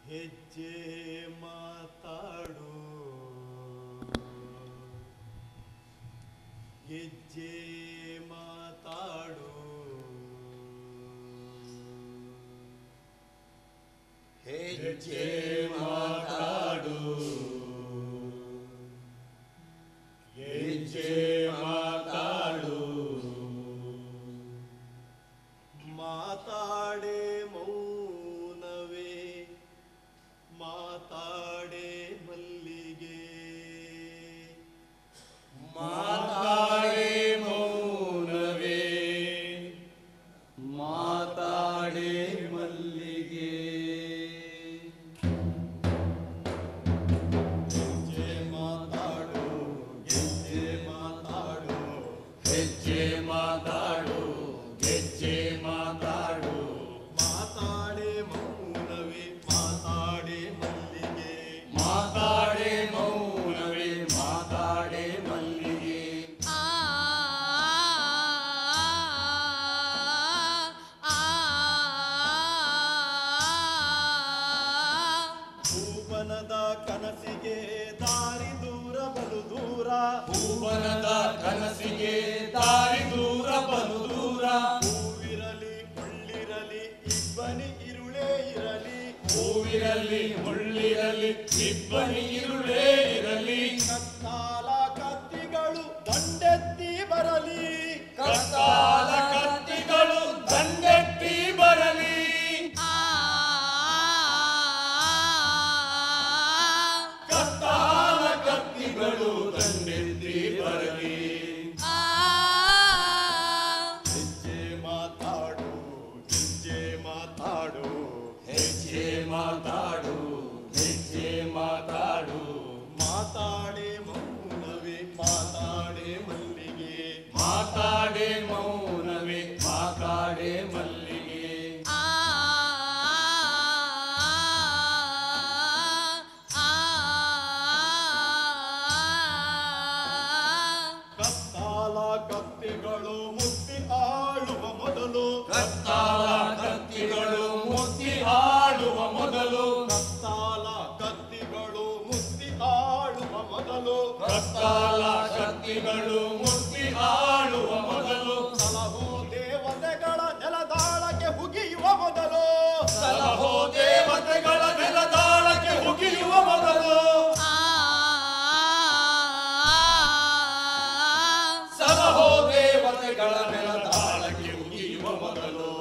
ಹೆಜ್ಜೆ ಮಾತಾಡು ಹೆಜ್ಜೆ ಮಾತಾಡು ಹೆಜ್ಜೆ ಮಾತಾಡು ಹೆಜ್ಜೆ ಮಾತಾಡು ಮಾತಾಡೆ ಮೌನವೇ ಮಾತಾಡೆ ಮಲ್ಲಿಗೆ ಮಾತಾಡೆ ಮೌನವೇ ಮಾತಾಡೆ ಮಲ್ಲಿಗೆ ಹೆಜ್ಜೆ ಮಾತಾಡು ಹೆಜ್ಜೆ ಮಾತಾಡು ಹೆಜ್ಜೆ ಮಾತಾಡು ಹೆಜ್ಜೆ ಮಾತಾಡು ಮಾತಾಡೆ ಮೌನವೇ ಮಾತಾಡೆ ಮಲ್ಲಿಗೆ ಮಾತಾಡೆ ಮೌನವೇ ಮಾತಾಡೆ ಮಲ್ಲಿಗೆ ಆ ಆ ಭೂವನದ ಕನಸಿಗೆ ದಾರಿ ದೂರ ಬಲು ದೂರ ಭುವನದ ಕನಸಿಗೆ ದಾರಿ ದೂರ ಬಲು ದೂರ ಹೂವಿರಲಿ ಮುಳ್ಳಿರಲಿ ಇಬ್ಬನಿ ಇರುಳೇ ಇರಲಿ ಹೂವಿರಲಿ ಮುಳ್ಳಿರಲಿ ಇಬ್ಬನಿ ಇರುಳೇ ಇರಲಿ ಕತ್ತಾಲ ಕತ್ತಿಗಳು ದಂಡೆತ್ತಿ ಬರಲಿ ಕತ್ತಾಲ ಕತ್ತಿಗಳು ದಂಡೆತ್ತಿ ಬರಲಿ ಕತ್ತಾಲ ಕತ್ತಿಗಳು ದಂಡೆತ್ತಿ ಬರಲಿ ಹೆಜ್ಜೆ ಮಾತಾಡು ಹೆಜ್ಜೆ ಮಾತಾಡು ಹೆಜ್ಜೆ ಮಾತಾಡು ಹೆಜ್ಜೆ ಮಾತಾಡು ಮಾತಾಡೆ ಮೌನವೇ ಮಾತಾಡೆ ಮಲ್ಲಿಗೆ ಮಾತಾಡೆ ಮೌನವೇ ಮಾತಾಡೆ ಮಲ್ಲಿಗೆ ಕತ್ತಾಲ ಕತ್ತಿಗಳು ಮುತ್ತಿ ಆಳುವ ಮೊದಲು ಕತ್ತಾಲ ಕತ್ತಿಗಳು ಮುತ್ತಿ ಆಡುವ ಮೊದಲು ಕತ್ತಾಲ ಕತ್ತಿಗಳು ಮುತ್ತಿ ಆಳುವ ಮೊದಲು ಕತ್ತಾಲ ಕತ್ತಿಗಳು ಮುತ್ತಿ ಆಡುವ ಮೊದಲು ಸಲಹೋ ದೇವತೆಗಳ ನೆಲದಾಳಕ್ಕೆ ಹುಗಿಯುವ ಮೊದಲು ಸಲಹೋ ದೇವತೆಗಳ ನೆಲದಾಳಕ್ಕೆ ಹುಗಿಯುವ ಮೊದಲು ಸಲಹೋ ದೇವತೆಗಳ ನೆಲದಾಳಕ್ಕೆ ಹುಗಿಯುವ ಮೊದಲು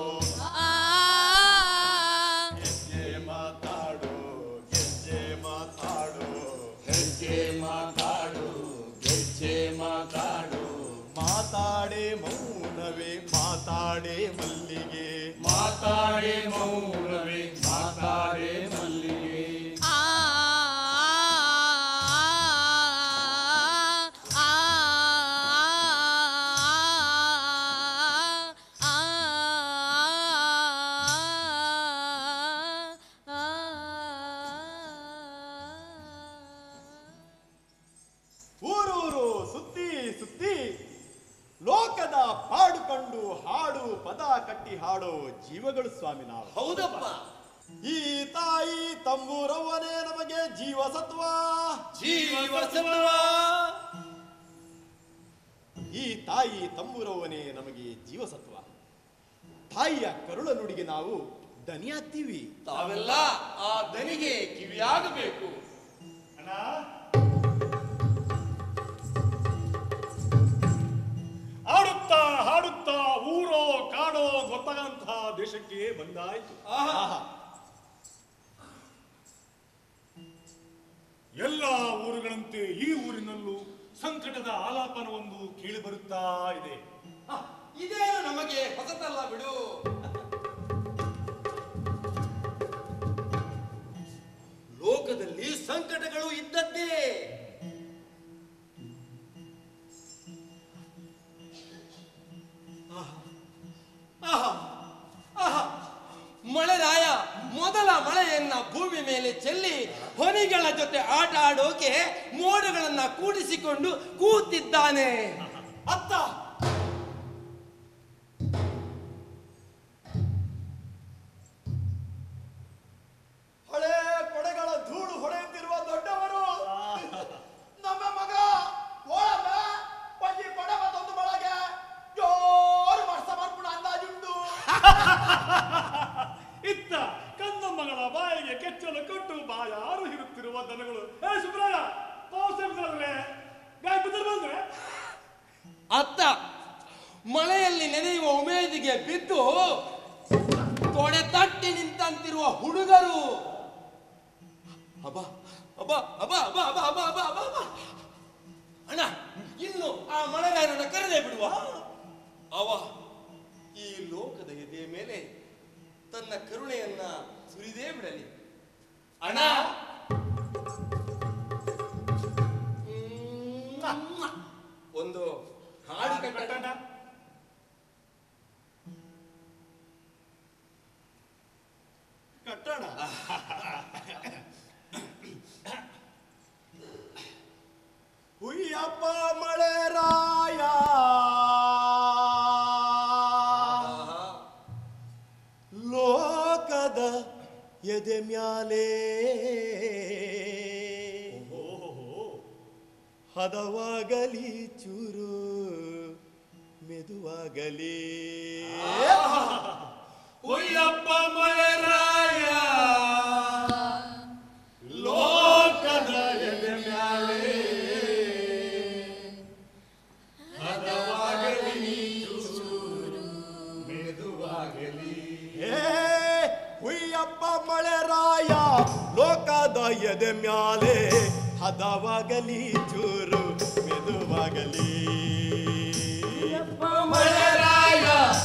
ಹೆಜ್ಜೆ ಮಾತಾಡು ಹೆಜ್ಜೆ ಮಾತಾಡು ಹೆಜ್ಜೆ ಮಾತಾಡು ಹೆಜ್ಜೆ ಮಾತಾಡು ಮಾತಾಡೆ ಮೌನವೇ ಮಾತಾಡೆ ಮಲ್ಲಿಗೆ ಮಾತಾಡೆ ಮೌನವೇ ಮಾತಾಡೆ ಮಲ್ಲಿಗೆ ಊರೂರು ಸುತ್ತಿ ಸುತ್ತಿ ಲೋಕದ ಪಾಡು ಕಂಡು ಹಾಡು ಪದ ಕಟ್ಟಿ ಹಾಡೋ ಜೀವಗಳು ಸ್ವಾಮಿ ನಾವು ಹೌದಪ್ಪ ಈ ತಾಯಿ ತಂಬೂರವ್ವನೇ ನಮಗೆ ಜೀವ ಸತ್ವ ಜೀವಸತ್ವ ಈ ತಾಯಿ ತಂಬೂರವ್ವನೇ ನಮಗೆ ಜೀವ ಸತ್ವ ತಾಯಿಯ ಕರುಳ ನುಡಿಗೆ ನಾವು ದನಿಯಾಗ್ತೀವಿ ತಾವೆಲ್ಲ ಆ ದನಿಗೆ ಕಿವಿಯಾಗಬೇಕು ಆಡುತ್ತಾ ಹಾಡುತ್ತಾ ಊರೋ ಕಾಡೋ ಗೊತ್ತಾಗಂತಹ ದೇಶಕ್ಕೆ ಬಂದಾಯ್ತು ಆಹಾ. ಎಲ್ಲ ಊರುಗಳಂತೆ ಈ ಊರಿನಲ್ಲೂ ಸಂಕಟದ ಆಲಾಪನವೊಂದು ಕೇಳಿ ಬರುತ್ತಾ ಇದೆ ಇದೇನು ನಮಗೆ ಹೊಸತಲ್ಲ ಬಿಡು ಲೋಕದಲ್ಲಿ ಸಂಕಟಗಳು ಇದ್ದದ್ದೇ ಆಹಾ, ಆಹಾ. ಮಳೆರಾಯ ಮೊದಲ ಮಳೆಯನ್ನ ಭೂಮಿ ಮೇಲೆ ಚೆಲ್ಲಿ ಹೊನಿಗಳ ಜೊತೆ ಆಟ ಆಡೋಕೆ ಮೋಡಗಳನ್ನ ಕೂಡಿಸಿಕೊಂಡು ಕೂತಿದ್ದಾನೆ ಅತ್ತ ಹಳೆ ದನಗಳ ಬಾಯಿಗೆ ಕೆಚ್ಚಲು ಕೊಟ್ಟು ಬಾಯಾರು ಇರುತ್ತಿರುವ ದನಗಳು ಏ ಸುಬ್ರಾಯ ಪಾವಸೆ ಗಾಯ ಬಿದ್ದರೆ ಬಂದ್ರೆ ಅತ್ತ ಮಳೆಯಲ್ಲಿ ನೆನೆಯುವ ಉಮೇದಿಗೆ ಬಿದ್ದು ತೊಡೆ ತಟ್ಟಿ ನಿಂತಂತಿರುವ ಹುಡುಗರು ಅಬ್ಬ ಅಬ್ಬ ಅಬ್ಬ ಅಬ್ಬ ಅಬ್ಬ ಅಬ್ಬ ಅಬ್ಬ ಅಬ್ಬ ಅಬ್ಬ. ಅಣ್ಣ ಇನ್ನು ಆ ಮಳೆಗಾರನ ಕರೆದೇ ಬಿಡುವ ಅವ ಈ ಲೋಕದ ಎದೆಯ ಮೇಲೆ ತನ್ನ ಕರುಣೆಯನ್ನ ಸುರಿದೇ ಬಿಡಲಿ ಅಣ್ಣ ಮ್ಮ್. ಒಂದು ಹಾಡು ಕಟ್ಟಣ ಕಟ್ಟಣ ಕಟ್ಟೋಣ ಹುಯ್ಯಪ್ಪ ಮಳೆ ರಾಯ ಲೋಕದ ಎದೆ ಮ್ಯಾಲೆ ಹದವಾಗಲಿ ಚೂರು ಮೆದುವಾಗಲಿ ಉಯ್ಯಪ್ಪ ಮಳೆರಾಯ ಲೋಕದ ಎದೆ ಮ್ಯಾಲೆ ಹದವಾಗಲಿ ಚೂರು ಮೆದುವಾಗಲಿ ಏ ಹುಯ್ಯಪ್ಪ ಮಳೆ ರಾಯ ಲೋಕದ ಎದೆ ಮ್ಯಾಲೆ ಹದವಾಗಲಿ ಚೂರು ಮೆದುವಾಗಲಿ ಮಳೆರಾಯ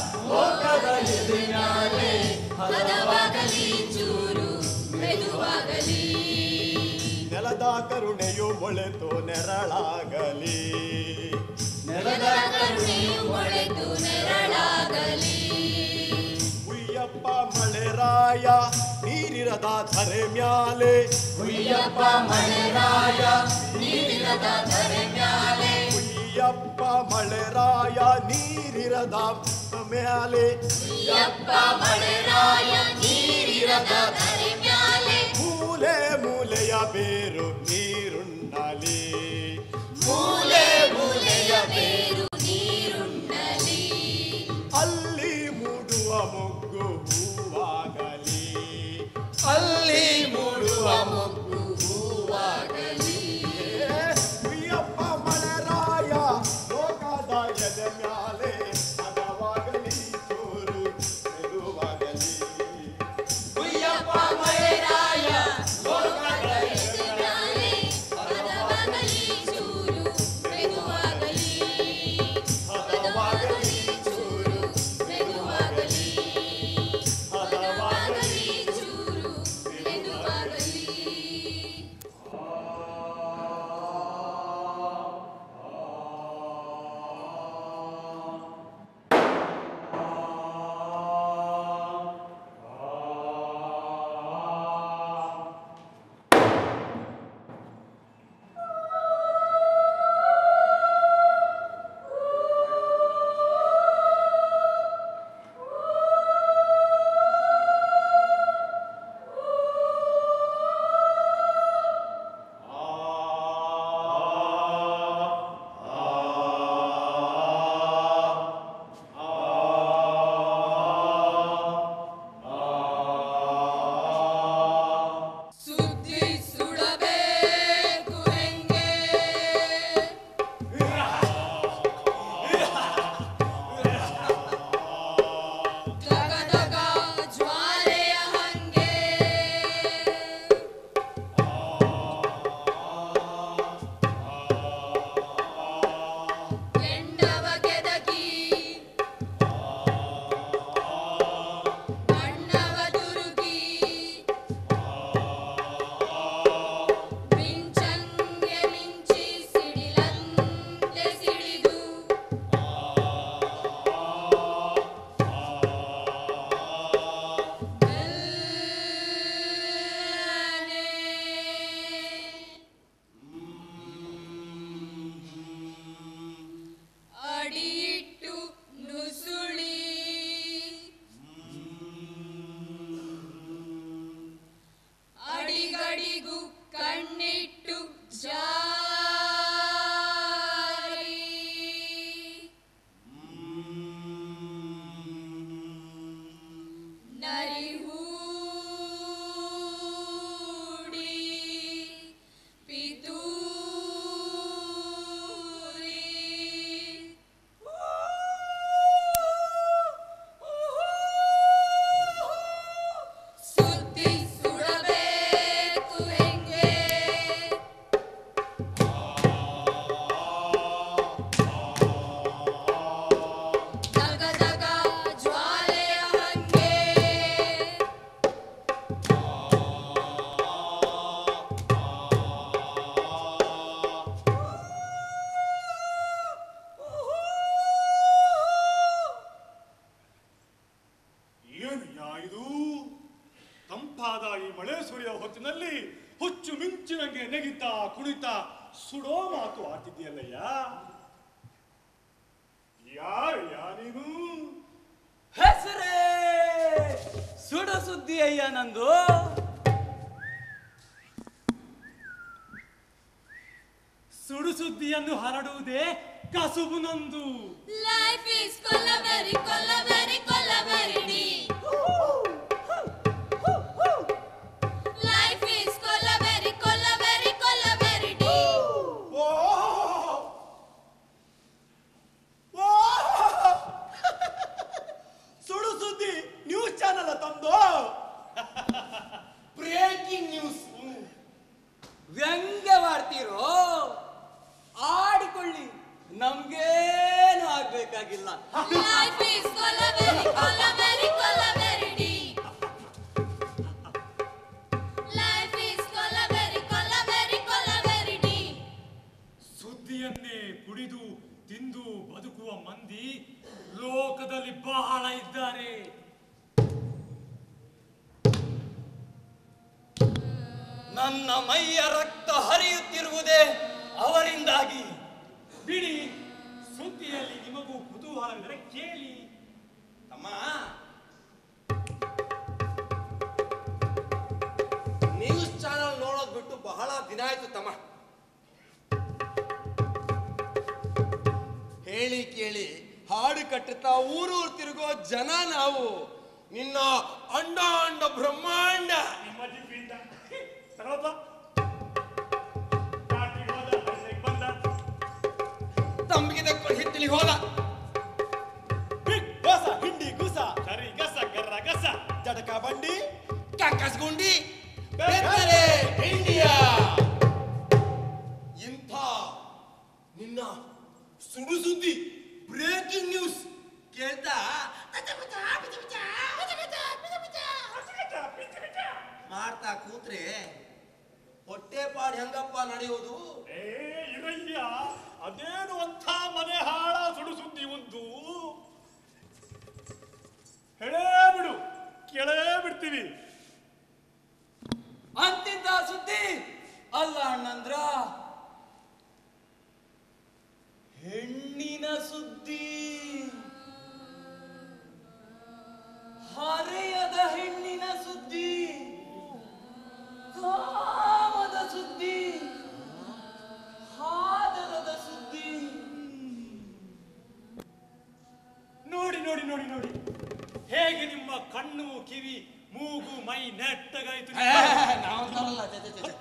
ಹದವಾಗಲಿ ಚೂರು ಮೆದುವಾಗಲಿ ನೆಲದ ಕರುಣೆಯು ಮೊಳೆತು ನೆರಳಾಗಲಿ ನೆಲದ ಕರುಣೆಯು ಮೊಳೆತು ನೆರಳಾಗಲಿ ಹುಯ್ಯಪ್ಪ ಮಳೆ ರಾಯ ನೀರಿರದ ಧರೆ ಮ್ಯಾಲೆ ಹುಯ್ಯಪ್ಪ ಮಳೆರಾಯ ನೀರಿರದ ಧರೆ ಮ್ಯಾಲೆ ಹುಯ್ಯಪ್ಪ ಮಳೆ ರಾಯ ನೀರಿರದ ಮ್ಯಾಲೆ ಹುಯ್ಯಪ್ಪ ಮಳೆರಾಯ ನೀರಿರದ ಧರೆ ಮ್ಯಾಲೆ ಮೂಲೆ ಮೂಲೆಯ ಬೇರು ನೀರುಣ್ಣಲಿ ಮೂಲೆ ಮೂಲೆಯ ಬೇರು ನೀರುಣ್ಣಲಿ ಅಲ್ಲಿ ಮೂಡುವ ಮೊಗ್ಗು ಹೂವಾಗಲಿ ಅಲ್ಲಿ ಮೂಡುವ ಮೊಗ್ಗು ಹೂವಾಗಲಿ ಏ, ಹುಯ್ಯಪ್ಪ ಮಳೆರಾಯ ಲೋಕದ ಎದೆ ಮ್ಯಾಲೆ ಹದವಾಗಲಿ ಚೂರು ಮೆದುವಾಗಲಿ ಹುಯ್ಯಪ್ಪ ಮಳೆರಾಯ ಲೋಕದ ಎದೆ ಮ್ಯಾಲೆ ಹದವಾಗಲಿ ಚೂರು ಮೆದುವಾಗಲಿ ಹದವಾಗಲಿ ಚೂರು ಮೆದುವಾಗಲಿ ಹದವಾಗಲಿ ಚೂರು ಮೆದುವಾಗಲಿ ಹೊಳೆ ಸುರಿಯೋ ಹೊತ್ತಿನಲ್ಲಿ ಹುಚ್ಚು ಮಿಂಚಿನಂಗೆ ನೆಗಿತಾ ಕುಣಿತಾ ಸುಡೋ ಮಾತು ಆಡ್ತಿದ್ಯಲ್ಲಯ್ಯ ಯಾರಯ್ಯ ನೀನು ಹೆಸರೇ ಸುಡು ಸುದ್ದಿ ಅಯ್ಯ ನಂದು ಸುಡು ಸುದ್ದಿಯನ್ನು ಹರಡುವುದೇ ಕಸುಬು ನಂದು Life is ಕೊಲ್ಲಬರಿ ಕೊಲ್ಲಬರಿ ಕೊಲ್ಲಬರಿಡಿ Life is ಕೊಲ್ಲಬರಿ ಕೊಲ್ಲಬರಿ ಕೊಲ್ಲಬರಿಡಿ ಓ ಓ ಸುಡು ಸುದ್ದಿ ನ್ಯೂಸ್ ಚಾನಲ್ ತಂದು ಬ್ರೇಕಿಂಗ್ ನ್ಯೂಸ್ ವ್ಯಂಗ್ಯವಾಡ್ತೀರೋ ಆಡಿಕೊಳ್ಳಿ ನಮ್ಗೇನು ಆಗ್ಬೇಕಾಗಿಲ್ಲ Life is ಕೊಲ್ಲಬರಿ ಕೊಲ್ಲಬರಿ ಕೊಲ್ಲಬರಿಡಿ Life is ಕೊಲ್ಲಬರಿ ಕೊಲ್ಲಬರಿ ಕೊಲ್ಲಬರಿಡಿ ಸುದ್ದಿಯನ್ನೇ ಕುಡಿದು ತಿಂದು ಬದುಕುವ ಮಂದಿ ಲೋಕದಲ್ಲಿ ಬಹಳ ಇದ್ದಾರೆ ನನ್ನ ಮೈಯ ರಕ್ತ ಹರಿಯುತ್ತಿರುವುದೇ ಅವರಿಂದಾಗಿ ಬಿಡಿ ಸುದ್ದಿಯಲ್ಲಿ ನಿಮಗೂ ಕುತೂಹಲವಿದ್ದರೆ ಕೇಳಿ ತಮ್ಮ ನ್ಯೂಸ್ ಚಾನಲ್ ನೋಡೋದ್ ಬಿಟ್ಟು ಬಹಳ ದಿನ ಆಯ್ತು ತಮ್ಮ ಹೇಳಿ ಕೇಳಿ ಹಾಡು ಕಟ್ಟುತ್ತಾ ಊರೂರು ತಿರುಗೋ ಜನ ನಾವು ನಿನ್ನ ಅಂಡ ಅಂಡ ಬ್ರಹ್ಮಾಂಡ ನಿಮ್ಮ ಜಿಪ್ಪಿಂದ ತಗೊಳಪ್ಪ ಕಾಟಿಗೆ ಹೋದ ಹಳ್ಳಿಗೆ ಬಂದ ತಂಬಿಗೆ ತಕ್ಕೊಂಡು ಹಿತ್ತಲಿ ಹೋದ ಬಿಗ್ ಹೊಸ ಹಿಂಡಿ ಗುಸ ಸರಿ ಗಸ ಗರ್ರ ಗಸ ಜಟಕ ಬಂಡಿ ಕಕ್ಕಸ್ಗುಂಡಿ ಬೆತ್ತಲೆ ಇಂಡಿಯಾ ಇಂಥ ನಿನ್ನ ಸುಡು ಸುದ್ದಿ ಬ್ರೇಕಿಂಗ್ ನ್ಯೂಸ್ ಕೇಳ್ತಾ ಮಾಡ್ತಾ ಕೂತ್ರೆ ಹೊಟ್ಟೆ ಪಾಡ್ ಹೆಂಗಪ್ಪ ನಡೆಯೋದು ಏ ಇರಯ್ಯ ಅದೇನು ಅಂಥ ಮನೆ ಹಾಳ ಸುಡು ಸುದ್ದಿ ಒಂದು ಹೇಳೇ ಬಿಡು ಕೇಳೇ ಬಿಡ್ತೀವಿ ಅಂತಿದ್ದ ಸುದ್ದಿ ಅಲ್ಲ ಅಣ್ಣಂದ್ರ ಹೆಣ್ಣಿನ ಸುದ್ದಿ ಹರೆಯದ ಹೆಣ್ಣಿನ ಸುದ್ದಿ ಕಾಮದ ಸುದ್ದಿ ಹಾದರದ ಸುದ್ದಿ ನೋಡಿ ನೋಡಿ ನೋಡಿ ನೋಡಿ ಹೇಗೆ ನಿಮ್ಮ ಕಣ್ಣು ಕಿವಿ ಮೂಗು ಮೈ ನೆಟ್ಟಗಾಯ್ತು ನಾವಂತಾರಲ್ಲ ಛೆ, ಛೆ, ಛೆ, ಛೆ.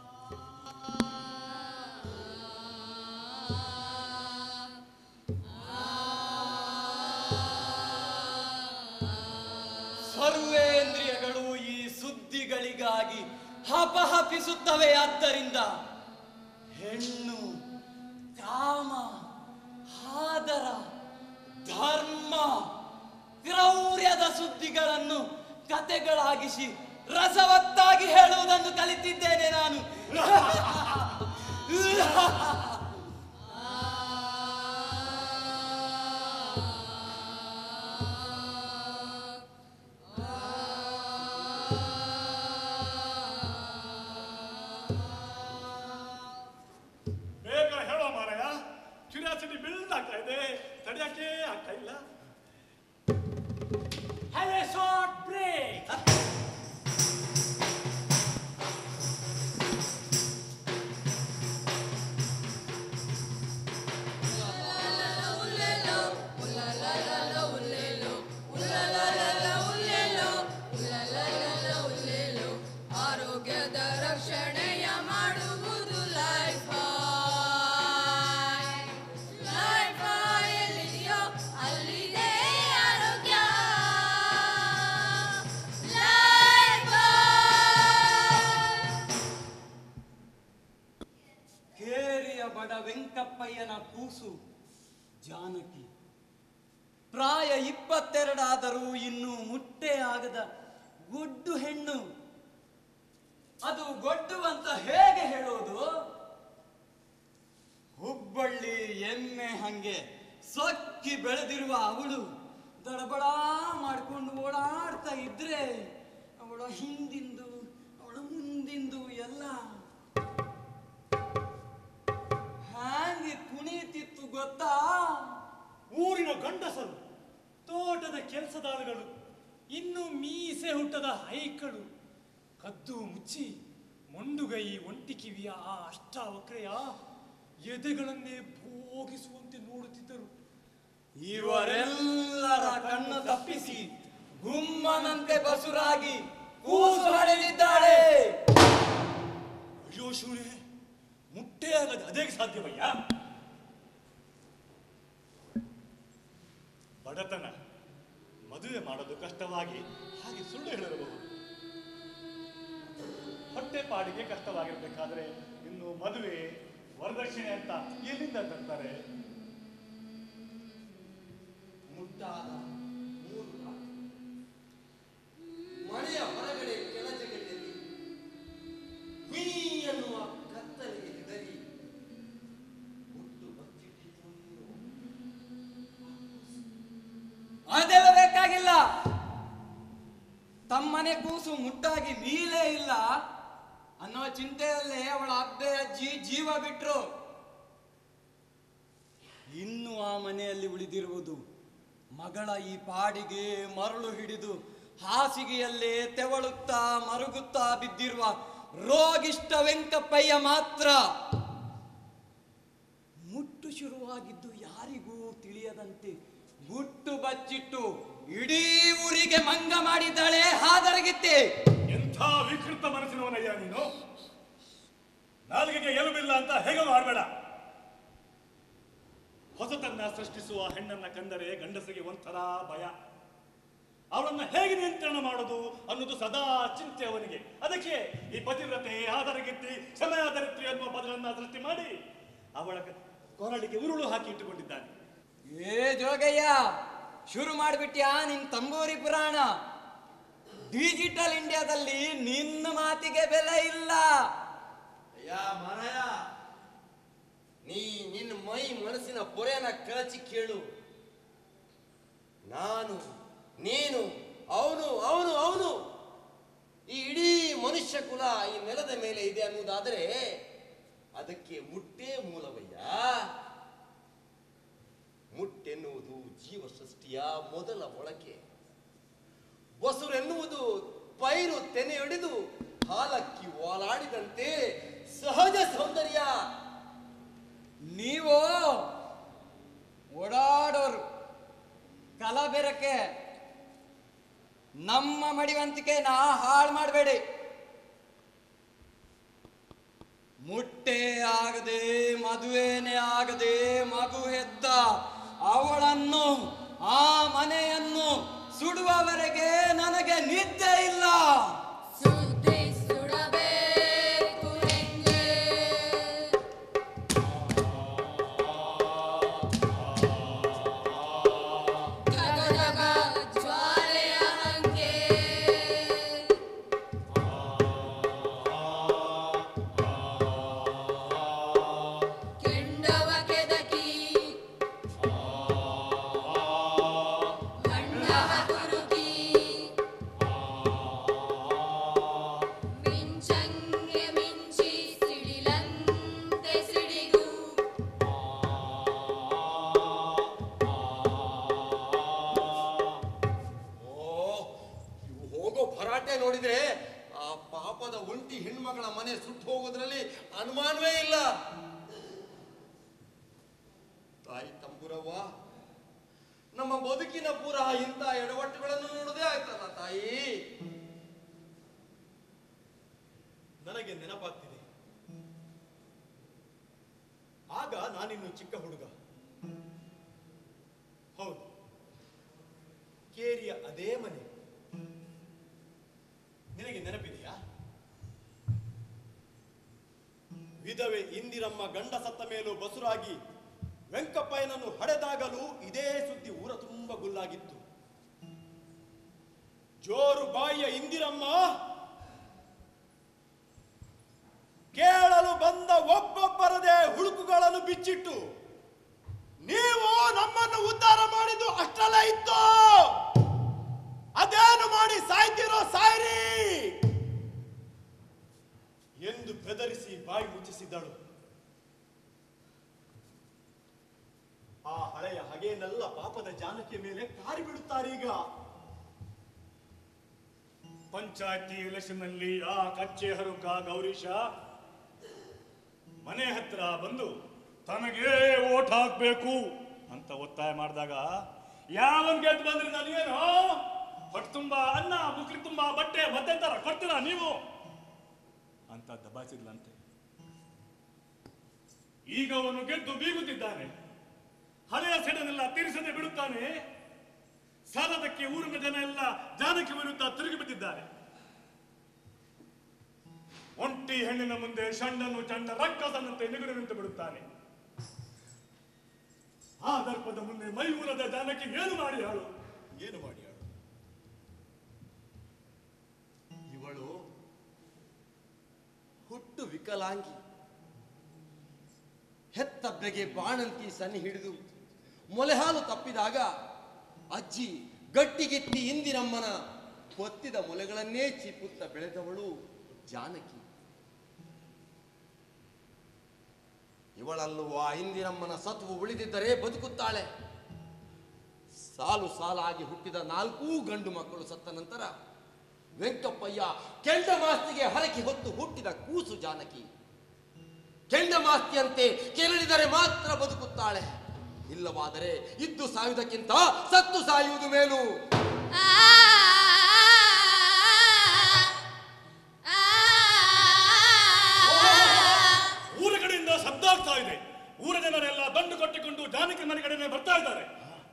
ಸರ್ವೇಂದ್ರಿಯಗಳು ಈ ಸುದ್ದಿಗಳಿಗಾಗಿ ಹಪಹಪಿಸುತ್ತವೆ ಆದ್ದರಿಂದ ಹೆಣ್ಣು ಕಾಮ ಹಾದರ ಧರ್ಮ ಕ್ರೌರ್ಯದ ಸುದ್ದಿಗಳನ್ನು ಕತೆಗಳಾಗಿಸಿ ರಸವತ್ತಾಗಿ ಹೇಳುವುದನ್ನು ಕಲಿತಿದ್ದೇನೆ ನಾನು ಬೇಗ ಹೇಳೋ ಮಾರಾಯ ಕ್ಯೂರಿಯಾಸಿಟಿ ಬಿಲ್ಡ್ ಆಗ್ತಾ ಇದೆ ತಡೆಯಕ್ಕೆ ಆಗ್ತಾ ಇಲ್ಲ ಹ್ಯಾವ್ ಎ ಶಾರ್ಟ್ ಬ್ರೇಕ್ ಆರೋಗ್ಯದ ರಕ್ಷಣೆಯ ಮಾಡುವುದು ಲೈಫ್ ಲೈಫ್ ಎಲ್ಲಿದೆಯೋ ಅಲ್ಲಿದೆ ಆರೋಗ್ಯ ಲೈಫ್ ಕೇರಿಯ ಬಡ ವೆಂಕಪ್ಪಯ್ಯನ ಕೂಸು ಜಾನಕಿ ಪ್ರಾಯ ಇಪ್ಪತ್ತೆರಡಾದರೂ ಇನ್ನೂ ಮುಟ್ಟೆ ಆಗದ ಗುಡ್ಡು ಹೆಣ್ಣು ಅದು ಗೊಡ್ಡು ಅಂತ ಹೇಗೆ ಹೇಳೋದು ಹುಬ್ಬಳ್ಳಿ ಎಮ್ಮೆ ಹಂಗೆ ಸೊಕ್ಕಿ ಬೆಳೆದಿರುವ ಅವಳು ದಡಬಡ ಮಾಡ್ಕೊಂಡು ಓಡಾಡ್ತಾ ಇದ್ರೆ ಅವಳ ಹಿಂದಿಂದು ಮೀಸೆ ಹುಟ್ಟದ ಹೈಕಳು ಕದ್ದು ಮುಚ್ಚಿ ಮೊಂಡುಗೈ ಒಂಟಿ ಕಿವಿಯ ಆ ಅಷ್ಟಾವಕ್ರೆಯ ಎದೆಗಳನ್ನೇ ಭೋಗಿಸುವಂತೆ ನೋಡುತ್ತಿದ್ದರು ಇವರೆಲ್ಲರ ಕಣ್ಣು ತಪ್ಪಿಸಿ ಗುಮ್ಮನಂತೆ ಬಸುರಾಗಿ ಕೂಸು ಹಡೆದಿದ್ದಾಳೆ ಅಯ್ಯೋ ಶಿವನೇ ಮುಟ್ಟೆ ಆಗದ ಅದೇ ಸಾಧ್ಯವಯ್ಯ ಬಡತನ ಮದುವೆ ಮಾಡೋದು ಕಷ್ಟವಾಗಿ ಹಾಗೆ ಸುಳ್ಳು ಹೇಳಿರಬಹುದು ಹೊಟ್ಟೆ ಪಾಡಿಗೆ ಕಷ್ಟವಾಗಿರ್ಬೇಕಾದ್ರೆ ಇನ್ನು ಮದುವೆ ವರದಕ್ಷಿಣೆ ಅಂತ ಎಲ್ಲಿಂದ ತರ್ತಾರೆ ಮುಟ್ಟಾದ ಮೂರು ರಾತ್ರಿ. ಮನೆಯ ಹೊರಗಡೆ ಕೆಳಜಗದಲ್ಲಿ ಹುಯ್ ಎನ್ನುವ ಕತ್ತಲೆಗೆ ಹೆದರಿ ಹುಟ್ಟು ಬಚ್ಚಿಟ್ಟಿತು ನೀನು. ಅದೆಲ್ಲ ಬೇಕಾಗಿಲ್ಲ ತಮ್ಮನೆ ಕೂಸು ಮುಟ್ಟಾಗಿ ಮೀಲೇ ಇಲ್ಲ ಅನ್ನೋ ಚಿಂತೆಯಲ್ಲೇ ಅವಳ ಅಬ್ಬೆ ಅಜ್ಜಿ ಜೀವ ಬಿಟ್ರು ಇನ್ನು ಆ ಮನೆಯಲ್ಲಿ ಉಳಿದಿರುವುದು ಮಗಳ ಈ ಪಾಡಿಗೆ ಮರಳು ಹಿಡಿದು ಹಾಸಿಗೆಯಲ್ಲೇ ತೆವಳುತ್ತಾ ಮರುಗುತ್ತಾ ಬಿದ್ದಿರುವ ರೋಗಿಷ್ಟ ವೆಂಕಪ್ಪಯ್ಯ ಮಾತ್ರ ಮುಟ್ಟು ಶುರುವಾಗಿದ್ದು ಯಾರಿಗೂ ತಿಳಿಯದಂತೆ ಗುಟ್ಟು ಬಚ್ಚಿಟ್ಟು ಇಡೀ ಊರಿಗೆ ಮಂಗ ಮಾಡಿದ್ದಾಳೆ ಹಾದರಗಿತ್ತೆ ಎಂಥ ವಿಕೃತ ಮನಸ್ಸಿನವನಯ್ಯ ನೀನು ನಾಲಿಗೆಗೆ ಎಲುಬಿಲ್ಲ ಅಂತ ಹೇಗೆ ಮಾಡಬೇಡ ಹೊಸತನ್ನ ಸೃಷ್ಟಿಸುವ ಹೆಣ್ಣನ್ನ ಕಂಡರೆ ಗಂಡಸರಿಗೆ ಒಂಥರ ಭಯ ಅವಳನ್ನ ಹೇಗೆ ನಿಯಂತ್ರಣ ಮಾಡೋದು ಅನ್ನೋದು ಸದಾ ಚಿಂತೆ ಅವನಿಗೆ ಅದಕ್ಕೆ ಈ ಪತಿವ್ರತೆ ಆಧಾರಗಿತ್ತಿ ಸಮಯಾಧಾರಿತ್ರಿ ಅನ್ನುವ ಪದಗಳನ್ನ ಸೃಷ್ಟಿ ಮಾಡಿ ಅವಳ ಕೊರಳಿಗೆ ಉರುಳು ಹಾಕಿ ಇಟ್ಟುಕೊಂಡಿದ್ದಾನೆ ಏ ಜೋಗಯ್ಯ ಶುರು ಮಾಡ್ಬಿಟ್ಯಾ ನಿನ್ ತಂಬೂರಿ ಪುರಾಣ ಡಿಜಿಟಲ್ ಇಂಡಿಯಾದಲ್ಲಿ ನಿನ್ನ ಮಾತಿಗೆ ಬೆಲೆ ಇಲ್ಲ ಅಯ್ಯ ಮಾರಾಯ ನೀ ನಿನ್ನ ಮೈ ಮನಸ್ಸಿನ ಪೊರೆಯನ್ನ ಕಳಚಿ ಕೇಳು ನಾನು ನೀನು ಅವನು ಅವನು ಅವನು ಈ ಇಡೀ ಮನುಷ್ಯ ಕುಲ ಈ ನೆಲದ ಮೇಲೆ ಇದೆ ಅನ್ನುವುದಾದರೆ ಅದಕ್ಕೆ ಮುಟ್ಟೇ ಮೂಲವಯ್ಯ ಮುಟ್ಟೆನ್ನುವುದು ಜೀವ ಸೃಷ್ಟಿಯ ಮೊದಲ ಮೊಳಕೆ ಬಸುರೆನ್ನುವುದು ಪೈರು ತೆನೆಯೊಡೆದು ಹಾಲಕ್ಕಿ ಓಲಾಡಿದಂತೆ ಸಹಜ ಸೌಂದರ್ಯ ನೀವು ಓಡಾಡೋರು ಕಲಬೆರಕೆ ನಮ್ಮ ಮಡಿವಂತಿಕೆನ ಹಾಳು ಮಾಡಬೇಡಿ ಮುಟ್ಟೆ ಆಗದೆ ಮದುವೆನೇ ಆಗದೆ ಮಗು ಹೆತ್ತ ಅವಳನ್ನು ಆ ಮನೆಯನ್ನು ಸುಡುವವರೆಗೆ ನನಗೆ ನಿದ್ದೆ ಇಲ್ಲ ಸುದ್ದಿ ಸುಡಬೇಕು ಹೆಂಗೆ ಧಗಧಗ ಜ್ವಾಲೆಯ ಹಂಗೆ ಕೆಂಡವ ಕೆದಕಿ ಬಣ್ಣವ ತುರುಕಿ ಮಿಂಚಂಗೆ ಮಿಂಚಿ ಸಿಡಿಲಂತೆ ಸಿಡಿದು ಓ ಇವು ಹೋಗೋ ಭರಾಟೆ ನೋಡಿದ್ರೆ ಆ ಪಾಪದ ಒಂಟಿ ಹೆಣ್ಮಗಳ ಮನೆ ಸುಟ್ಟು ಹೋಗೋದ್ರಲ್ಲಿ ಅನುಮಾನವೇ ಇಲ್ಲ ತಾಯಿ ತಂಬುರವ್ವ ನಮ್ಮ ಬದುಕಿನ ಪೂರ ಇಂಥ ಎಡವಟ್ಟುಗಳನ್ನು ನೋಡೋದೇ ಆಯ್ತಲ್ಲ ತಾಯಿ ನನಗೆ ನೆನಪಾಗ್ತಿದೆ ಆಗ ನಾನಿನ್ನು ಚಿಕ್ಕ ಹುಡುಗ ಹೌದು ಕೇರಿಯ ಅದೇ ಮನೆ ನಿನಗೆ ನೆನಪಿದೆಯಾ ವಿಧವೆ ಇಂದಿರಮ್ಮ ಗಂಡ ಸತ್ತ ಮೇಲೂ ಬಸುರಾಗಿ ವೆಂಕಪ್ಪಯ್ಯನನ್ನು ಹಡೆದಾಗಲೂ ಇದೇ ಸುದ್ದಿ ಊರ ತುಂಬ ಗುಲ್ಲಾಗಿತ್ತು ಜೋರು ಬಾಯಿಯ ಇಂದಿರಮ್ಮ ಕೇಳಲು ಬಂದ ಒಬ್ಬೊಬ್ಬರದೇ ಹುಳುಕುಗಳನ್ನು ಬಿಚ್ಚಿಟ್ಟು ನೀವು ನಮ್ಮನ್ನು ಉದ್ಧಾರ ಮಾಡಿದ್ದು ಅಷ್ಟಲ್ಲ ಇತ್ತು ಅದೇನು ಮಾಡಿ ಸಾಯ್ತಿರೋ ಸಾಯ್ರಿ ಎಂದು ಬೆದರಿಸಿ ಬಾಯಿ ಮುಚ್ಚಿಸಿದಳು ಆ ಹಳೆಯ ಹಗೆಯನ್ನೆಲ್ಲ ಪಾಪದ ಜಾನಕಿಯ ಮೇಲೆ ಕಾರಿ ಬಿಡುತ್ತಾರೀಗ ಪಂಚಾಯತಿ ಎಲೆಕ್ಷನ್ನಲ್ಲಿ ಆ ಕಚ್ಚೆ ಹರುಕ ಗೌರೀಶ ಮನೆ ಹತ್ರ ಬಂದು ತನಗೇ ಓಟ್ ಹಾಕ್ಬೇಕು ಅಂತ ಒತ್ತಾಯ ಮಾಡಿದಾಗ ಯಾವನ್ ಗೆದ್ದು ಬಂದ್ರಿ ನನಗೇನು ಹೊಟ್ಟೆ ತುಂಬಾ ಅನ್ನ ಮುಕ್ಳಿ ತುಂಬಾ ಬಟ್ಟೆ ಮತ್ತೆ ತರ ಕೊಡ್ತೀರಾ ನೀವು ಅಂತ ದಬಾಯಿಸಿದ್ಲಂತೆ ಈಗ ಅವನು ಗೆದ್ದು ಬೀಗುತ್ತಿದ್ದಾನೆ ಹಳೆಯ ಸೆಡನೆಲ್ಲ ತೀರಿಸದೆ ಬಿಡುತ್ತಾನೆ ಸಾಲದಕ್ಕೆ ಊರಿನ ಜನ ಎಲ್ಲ ಜಾನಕಿ ವಿರುದ್ಧ ತಿರುಗಿ ಬಿದ್ದಿದ್ದಾರೆ ಒಂಟಿ ಹೆಣ್ಣಿನ ಮುಂದೆ ಷಂಡನು ಚಂಡ ರಕ್ಕಸನಂತೆ ನಿಗುಡು ನಿಂತು ಬಿಡುತ್ತಾನೆ ಆ ದರ್ಪದ ಮುಂದೆ ಮೈಮೂಲದ ಜಾನಕಿ ಏನು ಮಾಡಿ ಹಾಳು ಏನು ಮಾಡಿ ಆಳು? ಇವಳು ಹುಟ್ಟು ವಿಕಲಾಂಗಿ ಹೆತ್ತ ಬೆಗೆ ಬಾಣಂತಿ ಸನ್ನಿ ಹಿಡಿದು ಮೊಲೆಹಾಲು ತಪ್ಪಿದಾಗ ಅಜ್ಜಿ ಗಟ್ಟಿಗಿತ್ತಿ ಇಂದಿರಮ್ಮನ ಕೊತ್ತಿದ ಮೊಲೆಗಳನ್ನೇ ಚೀಪುತ್ತ ಬೆಳೆದವಳು ಜಾನಕಿ ಇವಳಲ್ಲೂ ಆ ಇಂದಿರಮ್ಮನ ಸತ್ವು ಉಳಿದಿದ್ದರೆ ಬದುಕುತ್ತಾಳೆ ಸಾಲು ಸಾಲಾಗಿ ಹುಟ್ಟಿದ ನಾಲ್ಕೂ ಗಂಡು ಮಕ್ಕಳು ಸತ್ತ ನಂತರ ವೆಂಕಪ್ಪಯ್ಯ ಕೆಂಡ ಮಾಸ್ತಿಗೆ ಹರಕಿ ಹೊತ್ತು ಹುಟ್ಟಿದ ಕೂಸು ಜಾನಕಿ ಕೆಂಡ ಮಾಸ್ತಿಯಂತೆ ಕೆರಳಿದರೆ ಮಾತ್ರ ಬದುಕುತ್ತಾಳೆ ಇಲ್ಲವಾದರೆ ಇದ್ದು ಸಾಯುವುದಕ್ಕಿಂತ ಸತ್ತು ಸಾಯುವುದು ಮೇಲು ಆ ಊರ ಕಡೆಯಿಂದ ಶಬ್ದ ಆಗ್ತಾ ಇದೆ ಊರ ಜನರೆಲ್ಲ ದಂಡು ಕಟ್ಟಿಕೊಂಡು ಜಾನಕಿ ಮನೆ ಕಡೆನೆ ಬರ್ತಾ ಇದ್ದಾರೆ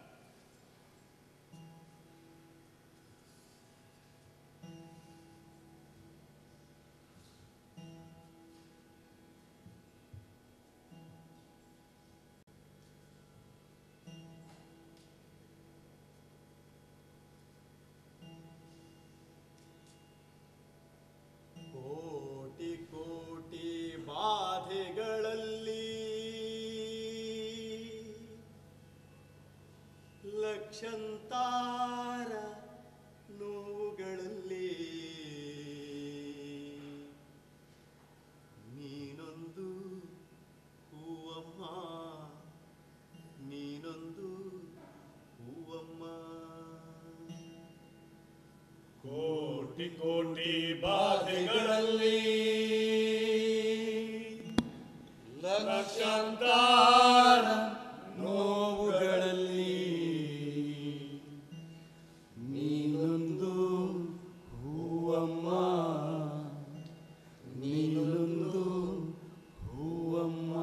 ಕೋಟಿ ಕೋಟಿ ಬಾಧೆಗಳಲ್ಲಿ ಲಕ್ಷಂತಾರ ನೋವುಗಳಲ್ಲಿ ನೀನೊಂದು ಹೂವಮ್ಮ ನೀನೊಂದು ಹೂವಮ್ಮ ಕೋಟಿ ಕೋಟಿ ಬಾಧೆಗಳಲ್ಲಿ ಲಕ್ಷಾಂತರ ನೋವುಗಳಲ್ಲಿ ನೀನೊಂದು ಹೂವಮ್ಮ ನೀನೊಂದು ಹೂವಮ್ಮ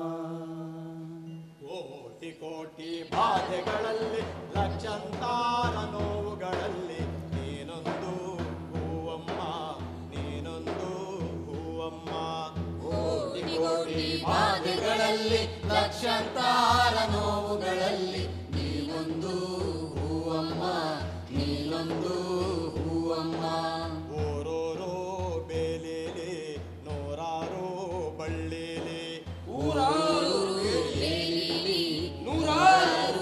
ಕೋಟಿ ಕೋಟಿ ಬಾಧೆಗಳಲ್ಲಿ ಲಕ್ಷಾಂತರ ನೋವುಗಳಲ್ಲಿ ನೀನೊಂದು ಹೂವಮ್ಮ ನೀನೊಂದು ಹೂವಮ್ಮ ಕೋಟಿ ಕೋಟಿ ಬಾಧೆಗಳಲ್ಲಿ ಲಕ್ಷಾಂತರ ನೋವುಗಳಲ್ಲಿ ನೀನೊಂದು ಹೂವಮ್ಮ ನೀನೊಂದು ಹೂವಮ್ಮ ಓರೋರೋ ಬೇಲೇಲೆ ನೂರಾರೋ ಬಳ್ಳಿಲೆ ಊರಾರು ನೂರಾರು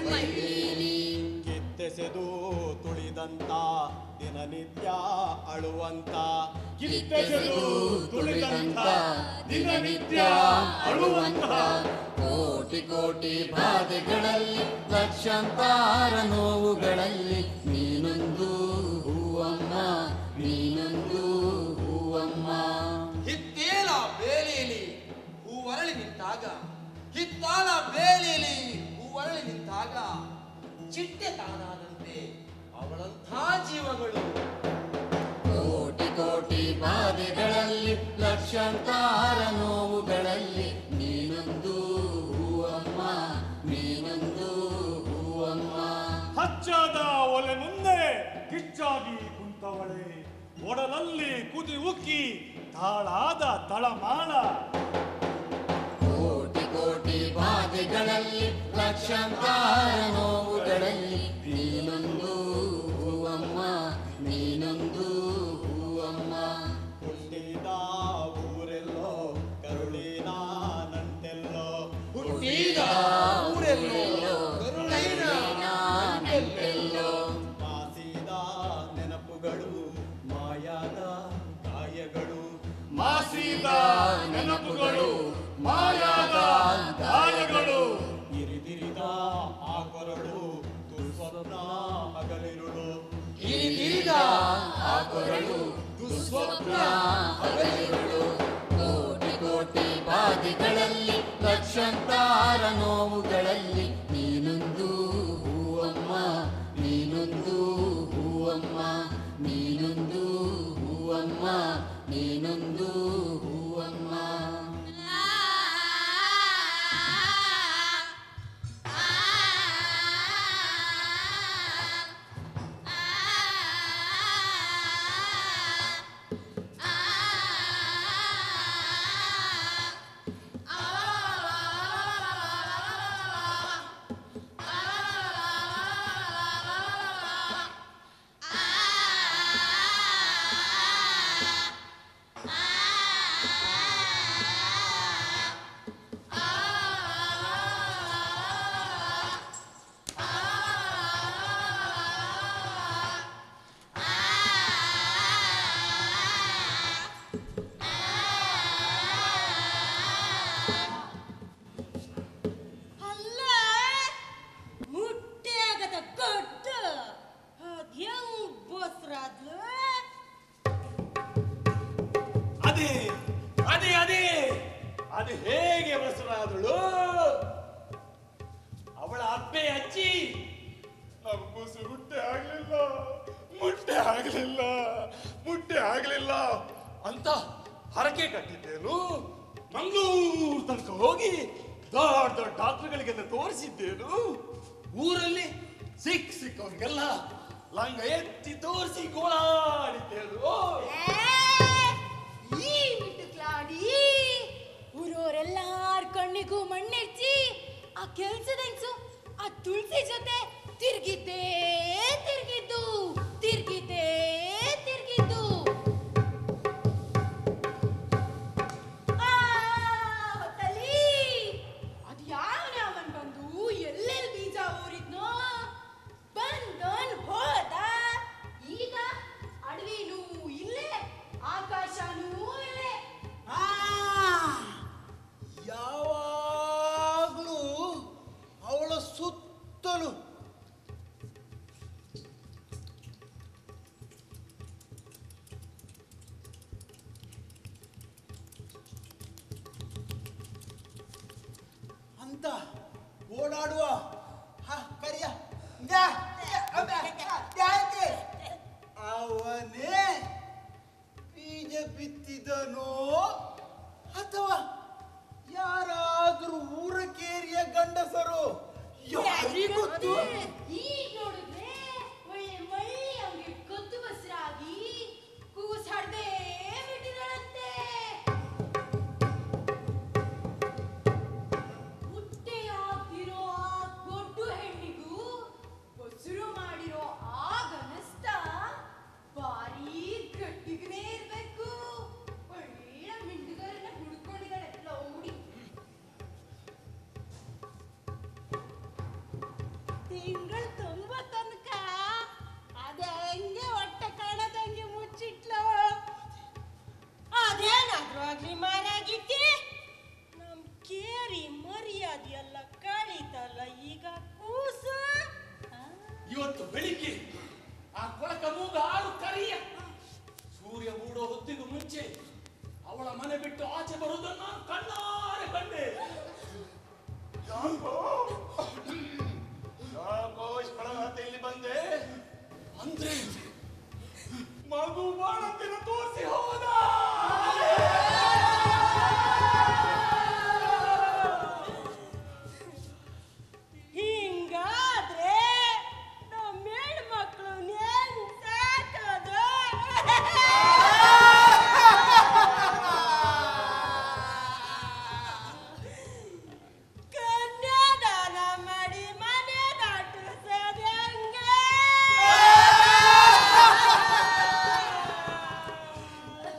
ಕಿತ್ತೆಸೆದು ತುಳಿದಂತ ದಿನನಿತ್ಯ ಅಳುವಂತ ಕಿತ್ತೆಸೆದು ತುಳಿದಂಥ ದಿನನಿತ್ಯ ಅಳುವಂಥ ಕೋಟಿ ಕೋಟಿ ಬಾಧೆಗಳಲ್ಲಿ ಲಕ್ಷಾಂತರ ನೋವುಗಳಲ್ಲಿ ನೀನೊಂದು ಹೂವಮ್ಮ ನೀನೊಂದು ಹೂವಮ್ಮ ಹಿತ್ತೇಲ ಬೇಲಿಯಲ್ಲಿ ಹೂವರಳಿ ನಿಂತಾಗ ಹಿತ್ತಾಲ ಬೇಲಿಯಲ್ಲಿ ಹೂವರಳಿ ನಿಂತಾಗ ಚಿಟ್ಟೆ ತಾನಾದಂತೆ ಅವಳಂಥ ಜೀವಗಳು ಕೋಟಿ ಕೋಟಿ ಬಾಧೆಗಳಲ್ಲಿ ಲಕ್ಷಾಂತರ ನೋವುಗಳಲ್ಲಿ ನೀನೊಂದು ಹೂವಮ್ಮ ನೀನೊಂದು ಹೂವಮ್ಮ ಹಚ್ಚಾದ ಒಲೆ ಮುಂದೆ ಕಿಚ್ಚಾಗಿ ಕುಂತವಳೆ ಒಡಲಲ್ಲಿ ಕುದಿ ಉಕ್ಕಿ ತಾಳಾದ ತಳಮಾಳ ಕೋಟಿ ಕೋಟಿ ಬಾಧೆಗಳಲ್ಲಿ ಲಕ್ಷಾಂತರ ನೋವುಗಳಲ್ಲಿ ನೀನೊಂದು ಹೂವಮ್ಮ ನೀನೊಂದು ಹೂವಮ್ಮ ಹುಟ್ಟಿದ ಊರೆಲ್ಲೋ ಕರುಳಿನ ನಂಟೆಲ್ಲೋ ಹುಟ್ಟಿದ ಊರೆಲ್ಲೋ ಕರುಳಿನ ನಾನೆಲ್ಲೆಲ್ಲೋ ಮಾಸಿದ ನೆನಪುಗಳು ಮಾಯಾದ ಗಾಯಗಳು ಮಾಸಿದ ನೆನಪುಗಳು ಮಾಯಾದ ಗಾಯಗಳು ಇರಿದಿರಿದ ಆ ಕೊರಳು ದುಸ್ವಪ್ನ ಹಗಲಿರುಳು ಹಿರಿದಿರಿದ ಆ ಕೊರಳು ದುಸ್ವಪ್ನ ಹಗಲಿರುಳು ಕೋಟಿ ಕೋಟಿ ಬಾಧೆಗಳಲ್ಲಿ ಲಕ್ಷಾಂತರ ನೋವುಗಳಲ್ಲಿ ನೀನೊಂದು ಹೂವಮ್ಮ ನೀನೊಂದು ಹೂವಮ್ಮ ನೀನೊಂದು ಹೂವಮ್ಮ ನೀನೊಂದು ಹೂವಮ್ಮ ಅಲ್ಲ ಮುಟ್ಟೆ ಆಗದ ಗೊಡ್ಡ ಅದ್ಯಂಗ್ ಬೋಸ್ರಾದ್ಲು ಅದೇ ಅದೇ ಅದೇ ಅದು ಹೇಗೆ ಬಸರಾದಳು ಅವಳ ಅಬ್ಬೆ ಅಜ್ಜಿ ನಮ್ಮೂಸು ಮುಟ್ಟೆ ಆಗ್ಲಿಲ್ಲ ಮುಟ್ಟೆ ಆಗ್ಲಿಲ್ಲ ಮುಟ್ಟೆ ಆಗ್ಲಿಲ್ಲ ಅಂತ ಹರಕೆ ಕಟ್ಟಿದ್ದೇನು ಮಂಗಳೂರು ತನಕ ಹೋಗಿ ದೊಡ್ಡ ದೊಡ್ಡ ಡಾಕ್ಟರ್ಗಳಿಗೆಲ್ಲ ತೋರಿಸಿದ್ದೇನು ಊರಲ್ಲಿ ಸಿಕ್ ಸಿಕ್ಕವ್ರಿಗೆಲ್ಲ ಲಂಗ ಎತ್ತಿ ತೋರಿಸಿ ಗೋಳಾಡಿದ್ದೇನು ಈ ಮಿಟುಕ್ಲಾಡಿ ಊರವರೆಲ್ಲಾರ ಕಣ್ಣಿಗೂ ಮಣ್ಣೆಚ್ಚಿ ಆ ಕೆಲ್ಸದೆನ್ಸು ಆ ತುಳಸಿ ಜೊತೆ ತಿರ್ಗಿದ್ದೇ ತಿರ್ಗಿದ್ದು ತಿರ್ಗಿದ್ದೇ ತಿರ್ಗಿದ್ದು ಆ ಹೊತ್ತಲ್ಲಿ ಅದ್ ಯಾವನ ಅವನ್ ಬಂದು ಎಲ್ಲೆಲ್ ಬೀಜ ಊರಿದ್ನೋ ಬಂದನ್ ಹೋದ ಈಗ ಅಡವಿನೂ ಇಲ್ಲೇ ಆಕಾಶನೂ ಇಲ್ಲೇ ಯಾವಾಗಲೂ ಅವಳ ಸುತ್ತಲೂ ಅಂತ ಓಡಾಡುವ ಹ, ಕರಿಯ ನ್ಯಾ, ನ್ಯಾ, ಅಬ್ಬ, ಯಾಕೆ? ಅವನೇ ಬೀಜ ಬಿತ್ತಿದನೋ ಅಥವಾ ಯಾರಾದ್ರೂ ಊರಕೇರಿಯ ಗಂಡಸರು ಯಾರಿಗ್ ಗೊತ್ತು ಈಗ ನೋಡಿದ್ರೆ ಒಳ್ಳೆ ಮಳ್ಳಿ ಅವ್ಗೆ ಕದ್ದು ಬಸ್ರಾಗಿ ಕೂಸ್ ಹಡ್ದೇ ಬಿಟ್ಟಿದಳಂತೆ ಹುಟ್ಟೆ ಆಗ್ತಿರೋ ಆ ಗೊಡ್ಡು ಹೆಣ್ಣಿಗೂ ಬಸುರು ಮಾಡಿರೋ ಆ ಗನಸ್ತ ಭಾರಿ ಗಟ್ಟಿಗನೇ ಇರ್ಬೇಕು ಒಳ್ಳೆ ಮಿಂಡುಗಾರನ್ನ ಹುಡ್ಕೊಂಡಿದ್ದಾಳೆ ಲೌಡಿ ತಿಂಗಳ ತುಂಬ ತನಕ ಅದೇ ಹೆಂಗೆ ಹೊಟ್ಟೆ ಕಾಣದಂಗೆ ಮುಚ್ಚಿಟ್ಲು ಅದೇನಾದ್ರೂ ಆಗ್ಲಿ ಮಾರಾಗಿತ್ತಿ ನಮ್ ಕೇರಿ ಮರ್ಯಾದೆ ಎಲ್ಲ ಕಳೀತಲ್ಲ ಈಗ ಕೂಸು ಆ? ಇವತ್ತು ಬೆಳಿಗ್ಗೆ ಆ ಕೊಳಕ ಮೂಗ ಆಳು ಕರಿಯ ಸೂರ್ಯ ಮೂಡೋ ಹೊತ್ತಿಗೂ ಮುಂಚೆ ಅವಳ ಮನೆ ಬಿಟ್ಟು ಆಚೆ ಬರುವುದನ್ನು ನಾನು ಕಣ್ಣಾರೆ ಕಂಡೆ ಯಾಕೋ ಯಾಕೋ ಇಷ್ಟು ಇಲ್ಲಿ ಬಂದೆ ಅಂದ್ರೆ ಮಗು ಬಾಳಂತಿನ ತೋರಿಸಿ ಹೋದ ಹಿಂಗಾದ್ರೆ ನಮ್ಮ ಹೆಣ್ಮಕ್ಳು ನೇನ್ ಸಾಕೋದು ಕನ್ಯಾದಾನ ಮಾಡಿ ಮನೆ ದಾಟಿಸೋದು ಹೆಂಗೆ?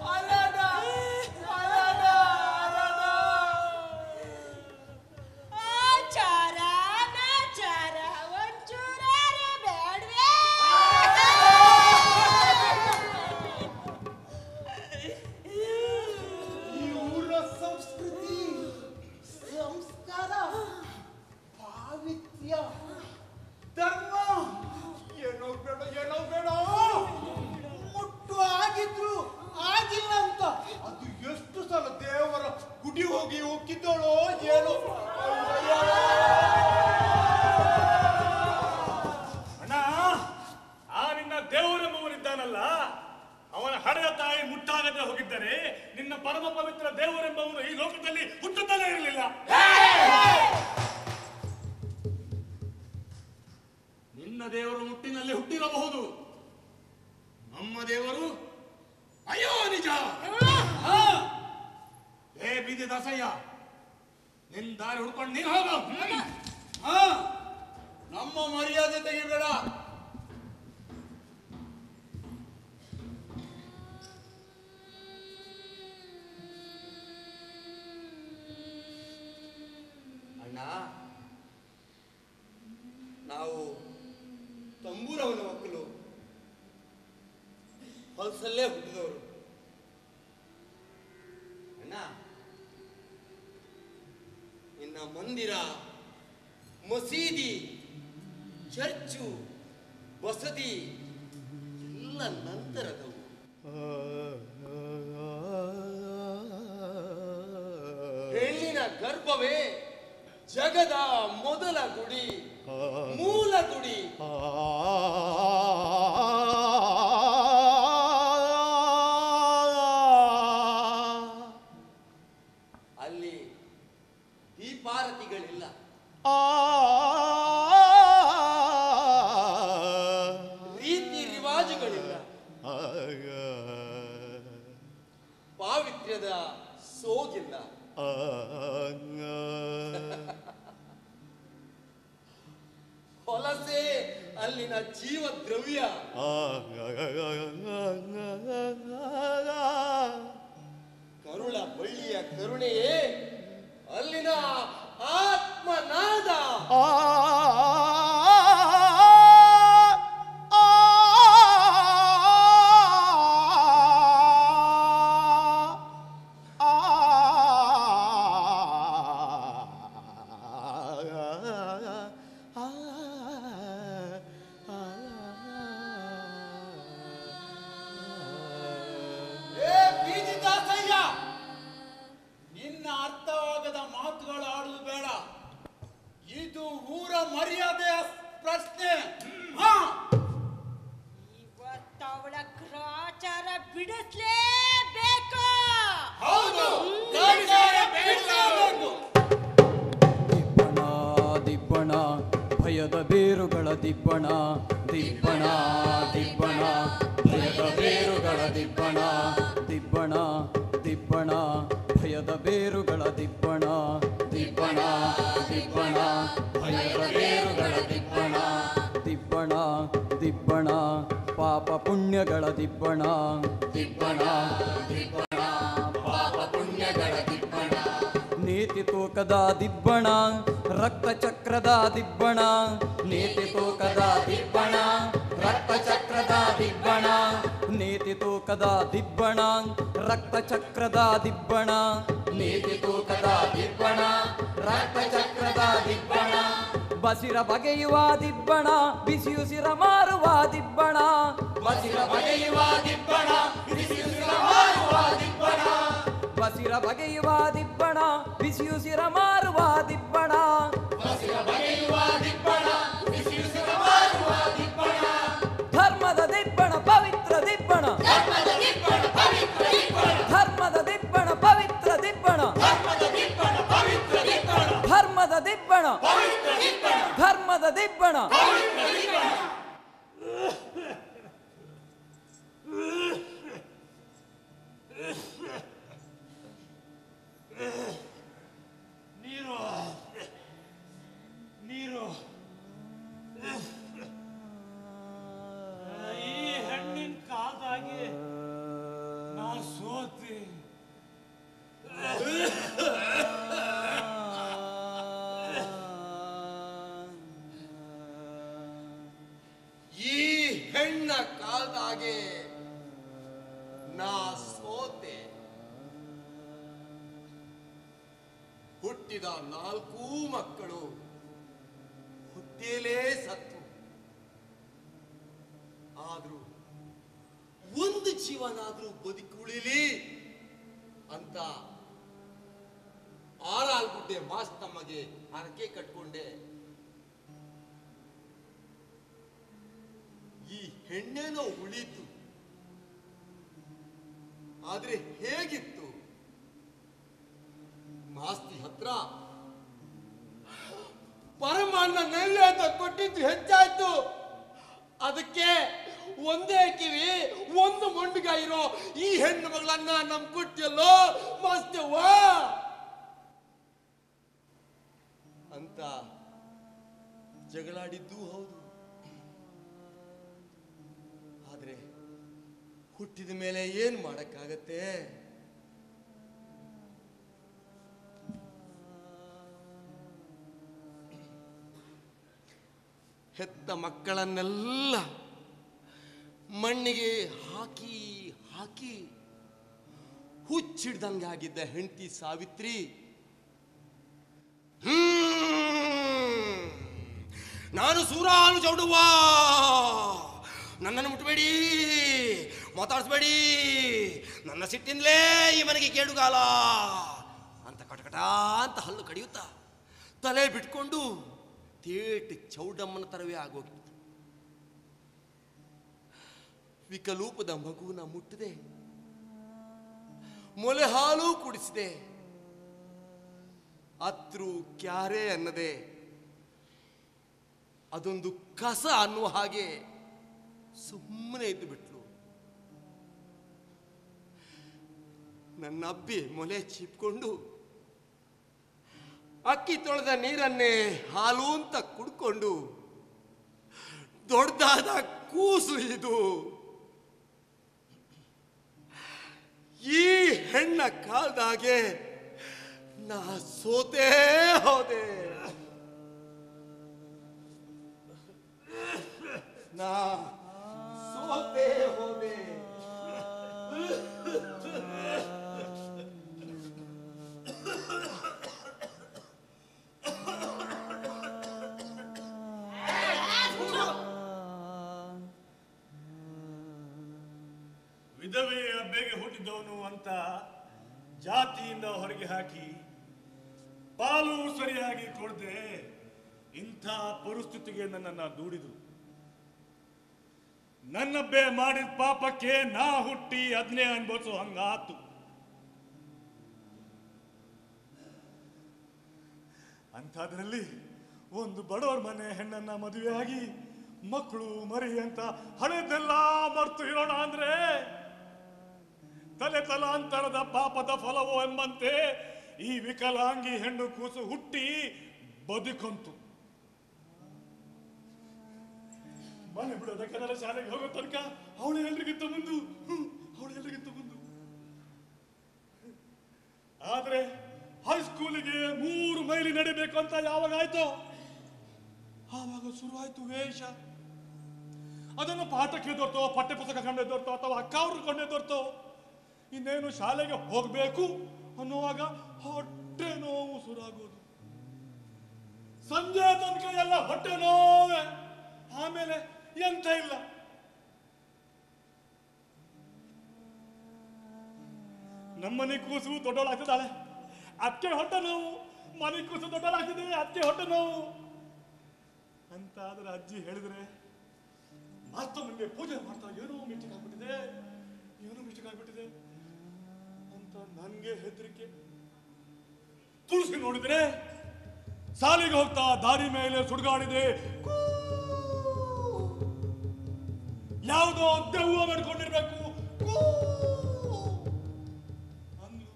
ನಿನ್ನ ಪರಮ ಪವಿತ್ರ ದೇವರೆಂಬವನು ಈ ಲೋಕದಲ್ಲಿ ಹುಟ್ಟುತ್ತಲೇ ಇರಲಿಲ್ಲ ನಿನ್ನ ದೇವರು ಹುಟ್ಟಿನಲ್ಲಿ ಹುಟ್ಟಿರಬಹುದು ನಮ್ಮ ದೇವರು ಅಯ್ಯೋ ನಿಜ ಹಾ. ಏ ಬೀದಿ ದಾಸಯ್ಯ ನಿನ್ ದಾರಿ ಹುಡ್ಕೊಂಡು ನೀನು ಹೋಗು ಹ್ಮ್. ಹಾ ನಮ್ಮ ಮರ್ಯಾದೆ ತೆಗಿಬೇಡ ಅಣ್ಣ ನಾವು ತಂಬೂರವನ ಮಕ್ಕಳು ಹೊಲಸಲ್ಲೇ ಹುಟ್ಟಿದವರು ಅಣ್ಣ ನಿನ್ನ ಮಂದಿರ ಮಸೀದಿ ಚರ್ಚು ಬಸದಿ ಎಲ್ಲ ನಂತರದವು ಹೆಣ್ಣಿನ ಗರ್ಭವೇ ಜಗದ ಮೊದಲ ಗುಡಿ ಮೂಲ ಗುಡಿ ಅಲ್ಲಿ ದೀಪಾರತಿಗಳಿಲ್ಲ ರೀತಿ ರಿವಾಜುಗಳಿಲ್ಲ ಪಾವಿತ್ರ್ಯದ ಸೋಗಿಲ್ಲ ಹೊಲಸೆ ಅಲ್ಲಿನ ಜೀವ ದ್ರವ್ಯ ಕರುಳ ಬಳ್ಳಿಯ ಕರುಣೆಯೇ ಅಲ್ಲಿನ ಆತ್ಮನಾದ ಏ ಬೀದಿ ದಾಸಯ್ಯ ನಿನ್ನ ಅರ್ಥವಾಗದ ಮಾತುಗಳು ಆಡುವುದು ಬೇಡ ಇದು ಊರ ಮರ್ಯಾದೆಯ ಪ್ರಶ್ನೆ ಹಾ ಇವತ್ತವಳ ಗ್ರಾಚಾರ ಬಿಡಿಸ್ಲೇಬೇಕು ಹೌದು ಗಾಡಿಗಾರ ಬೇಯಿಸಬೇಕು. ದಿಬ್ಬಣ ದಿಬ್ಬಣ ಭಯದ ಬೇರುಗಳ ದಿಬ್ಬಣ ದಿಬ್ಬಣ ದಿಬ್ಬಣ ಭಯದ ಬೇರುಗಳ ದಿಬ್ಬಣ ದಿಬ್ಬಣ ದಿಬ್ಬಣ ಭಯದ ಬೇರುಗಳ ದಿಬ್ಬಣ ದಿಬ್ಬಣ ದಿಬ್ಬಣ ಭಯದ ಬೇರುಗಳ ದಿಬ್ಬಣ ದಿಬ್ಬಣ ದಿಬ್ಬಣ ಪಾಪ ಪುಣ್ಯಗಳ ದಿಬ್ಬಣ ದಿಬ್ಬಣ ದಿಬ್ಬಣ ಪಾಪ ಪುಣ್ಯಗಳ ದಿಬ್ಬಣ ನೀತಿ ತೂಕದ ದಿಬ್ಬಣ ರಕ್ತ ಚಕ್ರದ ದಿಬ್ಬಣ ನೀತಿ ತೂಕದ ದಿಬ್ಬಣ ರಕ್ತ ಚಕ್ರದ ದಿಬ್ಬಣ ನೀತಿ ತೂಕದ ದಿಬ್ಬಣ ರಕ್ತ ಚಕ್ರದ ದಿಬ್ಬಣ ನೀತಿ ತೂಕದ ದಿಬ್ಬಣ ರಕ್ತ ಚಕ್ರದ ದಿಬ್ಬಣ ಬಸಿರ ಬಗೆಯುವ ದಿಬ್ಬಣ ಬಿಸಿಯುಸಿರ ಮಾರುವ ದಿಬ್ಬಣ ಬಸಿರ ಬಗೆಯುವ ದಿಬ್ಬಣ ಬಿಸಿಯುಸಿರ ಮಾರುವ ದಿಬ್ಬಣ ಬಸಿರ ಬಗೆಯುವ ದಿಬ್ಬಣ ಬಿಸಿಯುಸಿರ ಮಾರುವ ದಿಬ್ಬಣ ಧರ್ಮದ ದಿಬ್ಬಣ ಪವಿತ್ರ ದಿಬ್ಬಣ ಧರ್ಮದ ದಿಬ್ಬಣ ಧರ್ಮದ ದಿಬ್ಬಣ ಪವಿತ್ರ ದಿಬ್ಬಣ ಧರ್ಮದ ದಿಬ್ಬಣ ಧರ್ಮದ ದಿಬ್ಬಣ ನೀರು ನೀರು ಈ ಹೆಣ್ಣಿನ ಕಾಲ್ದಾಗೆ ನಾ ಸೋತೆ ಈ ಹೆಣ್ಣ ಕಾಲ್ದಾಗೆ ನಾ ಸೋತೆ ಹುಟ್ಟಿದ ನಾಲ್ಕೂ ಮಕ್ಕಳು ಹುಟ್ಟೇಲೇ ಸತ್ತು ಆದ್ರೂ ಒಂದು ಜೀವನಾದ್ರೂ ಬದುಕುಳಿಲಿ ಅಂತ ಆರಾಲ್ಗುಡ್ಡೆ ಮಾಸ್ತಮ್ಮಗೆ ಹರಕೆ ಕಟ್ಕೊಂಡೆ ಈ ಹೆಣ್ಣೇನೋ ಉಳಿತು ಆದ್ರೆ ಹೇಗಿತ್ತು ಮಾಸ್ತಿ ಹತ್ರ ಪರಮಾನ್ನ ನೆಲ್ಲೆ ಅಂತ ಕೊಟ್ಟಿದ್ದು ಹೆಚ್ಚಾಯ್ತು ಅದಕ್ಕೆ ಒಂದೇ ಕಿವಿ ಒಂದು ಮೊಂಡುಗ ಇರೋ ಈ ಹೆಣ್ಣು ಮಗಳನ್ನ ನಮ್ ಕೊಟ್ಟಿಯಲ್ಲೋ ಮಾಸ್ತವ್ವ ಅಂತ ಜಗಳಾಡಿದ್ದೂ ಹೌದು ಆದ್ರೆ ಹುಟ್ಟಿದ ಮೇಲೆ ಏನ್ ಮಾಡಕ್ಕಾಗತ್ತೆ ಹೆತ್ತ ಮಕ್ಕಳನ್ನೆಲ್ಲ ಮಣ್ಣಿಗೆ ಹಾಕಿ ಹಾಕಿ ಹುಚ್ಚಿಡ್ದಂಗೆ ಆಗಿದ್ದ ಹೆಂಡತಿ ಸಾವಿತ್ರಿ ಹ್ಮ್. ನಾನು ಸೂರಾನು ಚೌಡುವ ನನ್ನನ್ನು ಮುಟ್ಟಬೇಡಿ ಮಾತಾಡಿಸ್ಬೇಡಿ ನನ್ನ ಸಿಟ್ಟಿಂದಲೇ ಈ ಮನೆಗೆ ಕೇಡುಗಾಲ ಅಂತ ಕಟಕಟ ಅಂತ ಹಲ್ಲು ಕಡಿಯುತ್ತಾ ತಲೆ ಬಿಟ್ಕೊಂಡು ತೇಟ್ ಚೌಡಮ್ಮನ ತರವೇ ಆಗೋಗಿತ್ತು ವಿಕಲೂಪದ ಮಗುವನ್ನ ಮುಟ್ಟದೆ ಮೊಲೆ ಹಾಲು ಕುಡಿಸಿದೆ ಅತ್ರು ಕ್ಯಾರೆ ಅನ್ನದೆ ಅದೊಂದು ಕಸ ಅನ್ನುವ ಹಾಗೆ ಸುಮ್ಮನೆ ಇದ್ದು ಬಿಟ್ಲು ನನ್ನ ಅಬ್ಬಿ ಮೊಲೆ ಚೀಪ್ಕೊಂಡು ಅಕ್ಕಿ ತೊಳೆದ ನೀರನ್ನೇ ಹಾಲು ಅಂತ ಕುಡ್ಕೊಂಡು ದೊಡ್ಡದಾದ ಕೂಸು ಇದು ಈ ಹೆಣ್ಣ ಕಾಲ್ದಾಗೆ ನಾ ಸೋತೇ ಹೋದೆ ನಾ ಸೋತೇ ಹೋದೆ ವಿಧವೆಯ ಬೇಗ ಹುಟ್ಟಿದವನು ಅಂತ ಜಾತಿಯಿಂದ ಹೊರಗೆ ಹಾಕಿ ಪಾಲು ಸರಿಯಾಗಿ ಕೊಡದೆ ಇಂಥ ಪರಿಸ್ಥಿತಿಗೆ ನನ್ನನ್ನು ದೂಡಿದು ನನ್ನಬ್ಬೆ ಮಾಡಿದ ಪಾಪಕ್ಕೆ ನಾ ಹುಟ್ಟಿ ಅದನ್ನೇ ಅನ್ಭವಿಸೋ ಹಂಗಾತು ಅಂಥದ್ರಲ್ಲಿ ಒಂದು ಬಡವರ ಮನೆ ಹೆಣ್ಣನ್ನ ಮದುವೆಯಾಗಿ ಮಕ್ಕಳು ಮರಿ ಅಂತ ಹಳೆದೆಲ್ಲ ಮರ್ತು ಇರೋಣ ಅಂದ್ರೆ ತಲೆ ತಲಾಂತರದ ಪಾಪದ ಫಲವೋ ಎಂಬಂತೆ ಈ ವಿಕಲಾಂಗಿ ಹೆಣ್ಣು ಕೂಸು ಹುಟ್ಟಿ ಬದುಕಂತು ಮನೆ ಬಿಡೋದ ಕನ್ನಡ ಶಾಲೆಗೆ ಹೋಗೋ ತನಕ ಅವಳು ಎಲ್ರಿಗಿಂತ ಮುಂದು ಅವಳು ಎಲ್ರಿಗಿಂತ ಮುಂದು ಆದ್ರೆ ಹೈಸ್ಕೂಲಿಗೆ ಮೂರು ಮೈಲಿ ನಡಿಬೇಕು ಅಂತ ಯಾವಾಗ ಆಯ್ತೋ ಆವಾಗ ಶುರುವಾಯ್ತು ವೇಷ ಅದನ್ನು ಪಾಠಕ್ಕೆ ದೊರ್ತೋ ಪಠ್ಯ ಪುಸ್ತಕ ಕಂಡೆದೊರ್ತೋ ಅಥವಾ ಅಕ್ಕ ಅವ್ರು ಕೊಂಡೆದೊರ್ತೋ ಇನ್ನೇನು ಶಾಲೆಗೆ ಹೋಗ್ಬೇಕು ಅನ್ನುವಾಗ ಹೊಟ್ಟೆ ನೋವು ಶುರುವಾಗೋದು ಸಂಜೆ ತನಕ ಎಲ್ಲ ಹೊಟ್ಟೆ ನೋವೆ ಆಮೇಲೆ ಎಂತ ಇಲ್ಲ ನಮ್ಮನೆ ಕೂಸು ದೊಡ್ಡವಳಾಗ್ತಿದ್ದಾಳೆ ಅದಕ್ಕೆ ಹೊಟ್ಟೆ ನೋವು ಮನೆ ಕೂಸು ದೊಡ್ಡವಳಾಗ್ತಿದೆ ಅದಕ್ಕೆ ಹೊಟ್ಟೆ ನೋವು ಅಂತ ಆದ್ರೆ ಅಜ್ಜಿ ಹೇಳಿದ್ರೆ ಮತ್ತೊಮ್ಮೆ ಪೂಜೆ ಮಾಡ್ತಾ ಏನೋ ಮಿಸ್ಟೇಕ್ ಆಗ್ಬಿಟ್ಟಿದೆ ಏನೋ ಮಿಸ್ಟೇಕ್ ಆಗ್ಬಿಟ್ಟಿದೆ ಅಂತ ನನ್ಗೆ ಹೆದರಿಕೆ ತುಳಸಿ ನೋಡಿದ್ರೆ ಸಾಲಿಗೆ ಹೋಗ್ತಾ ದಾರಿ ಮೇಲೆ ಸುಡುಗಾಡಿದೆ ಯಾವುದೋ ದೆವ್ವ ಮಾಡ್ಕೊಂಡಿರ್ಬೇಕು ಅಂದ್ಲು.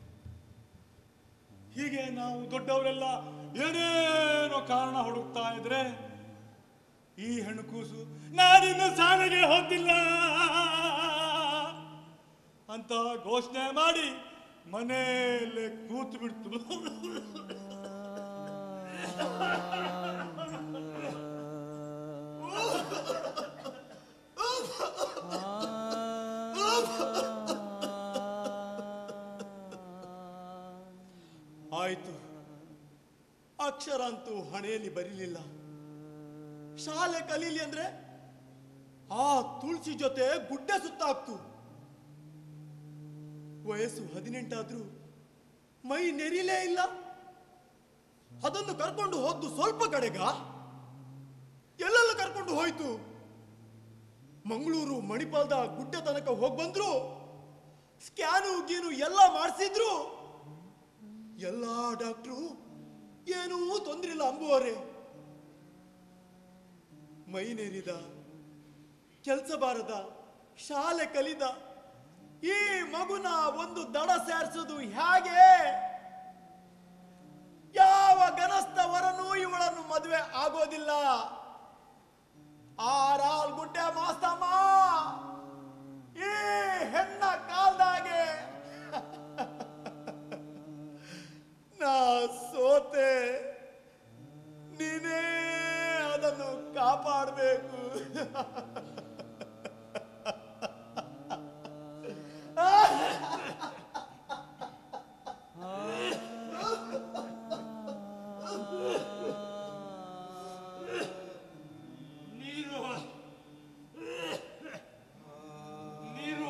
ಹೀಗೆ ನಾವು ದೊಡ್ಡವರೆಲ್ಲ ಏನೇನೋ ಕಾರಣ ಹುಡುಕ್ತಾ ಇದ್ರೆ ಈ ಹೆಣ್ಣು ಕೂಸು ನಾನಿನ್ನು ಶಾಲೆಗೆ ಹೋಗ್ತಿಲ್ಲ ಅಂತ ಘೋಷಣೆ ಮಾಡಿ ಮನೆಯಲ್ಲೇ ಕೂತು ಬಿಡ್ತು ಆಯ್ತು ಅಕ್ಷರ ಅಂತೂ ಹಣೆಯಲ್ಲಿ ಬರೀಲಿಲ್ಲ ಶಾಲೆ ಕಲೀಲಿ ಅಂದ್ರೆ ಆ ತುಳಸಿ ಜೊತೆ ಗುಡ್ಡೆ ಸುತ್ತಾಕ್ತು ವಯಸ್ಸು ಹದಿನೆಂಟಾದ್ರೂ ಮೈ ನೆರಿಲೇ ಇಲ್ಲ ಅದನ್ನು ಕರ್ಕೊಂಡು ಹೋದ್ದು ಸ್ವಲ್ಪ ಕಡೆಗ ಎಲ್ಲೆಲ್ಲ ಕರ್ಕೊಂಡು ಹೋಯ್ತು ಮಂಗಳೂರು ಮಣಿಪಾಲ್ದ ಗುಡ್ಡೆ ತನಕ ಹೋಗಿ ಬಂದ್ರು ಸ್ಕ್ಯಾನು ಗೀನು ಎಲ್ಲ ಮಾಡಿಸಿದ್ರು ಎಲ್ಲ ಡಾಕ್ಟ್ರು ಏನೂ ತೊಂದ್ರೆ ಇಲ್ಲ ಅಂಬುವರೆ ಮೈನೇರಿದ ಕೆಲಸ ಬಾರದ ಶಾಲೆ ಕಲಿದ ಈ ಮಗುನ ಒಂದು ದಡ ಸೇರಿಸೋದು ಹೇಗೆ ಯಾವ ಗನಸ್ಥವರನೂ ಇವಳನ್ನು ಮದುವೆ ಆಗೋದಿಲ್ಲ ಆರಾಲ್ ಗುಡ್ಡೆ ಮಾಸ್ತಮ್ಮ ಈ ಹೆಣ್ಣ ಕಾಲ್ದಾಗೆ ನಾ ಸೋತೆ ನೀನೇ ಅದನ್ನು ಕಾಪಾಡಬೇಕು ನೀರು ನೀರು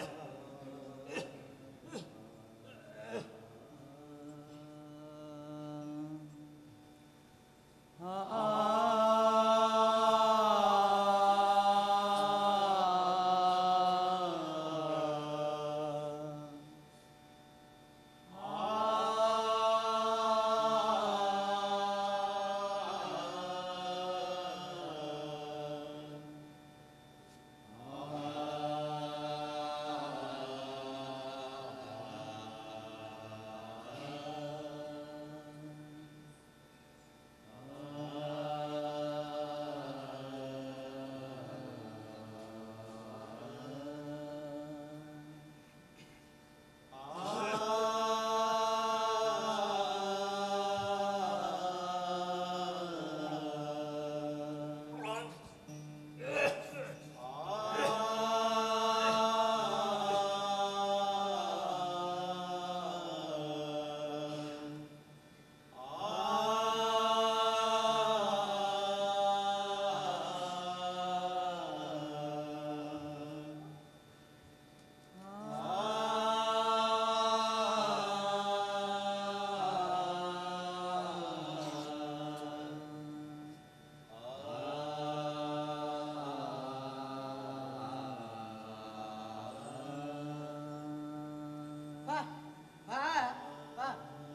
ಬಾ ಬಾ ಬಾ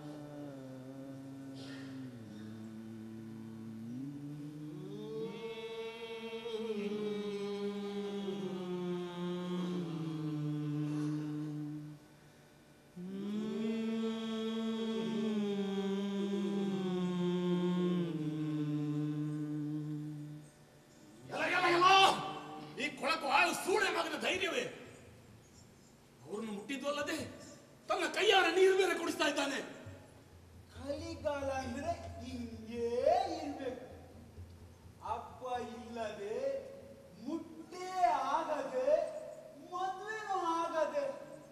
ಎಲ್ಲ ಎಲ್ಲ ಎಲ್ಲ ಈ ಕೊಳಕು ಆಳು ಸೂಳೆ ಮಗನ ಧೈರ್ಯವೇ ಅವ್ರನ್ನು ಮುಟ್ಟಿದ್ದು ಅಲ್ಲದೆ ತನ್ನ ಕೈಯಾರ ನೀರು ಬೇರೆ ಕುಡಿಸ್ತಾ ಇದ್ದಾನೆ ಕಲಿಗಾಲ ಅಂದ್ರೆ ಹಿಂಗೇ ಇರ್ಬೇಕು ಅಪ್ಪ ಇಲ್ಲದೆ ಮುಟ್ಟೇ ಆಗದೆ ಮದ್ವೆನೂ ಆಗದೆ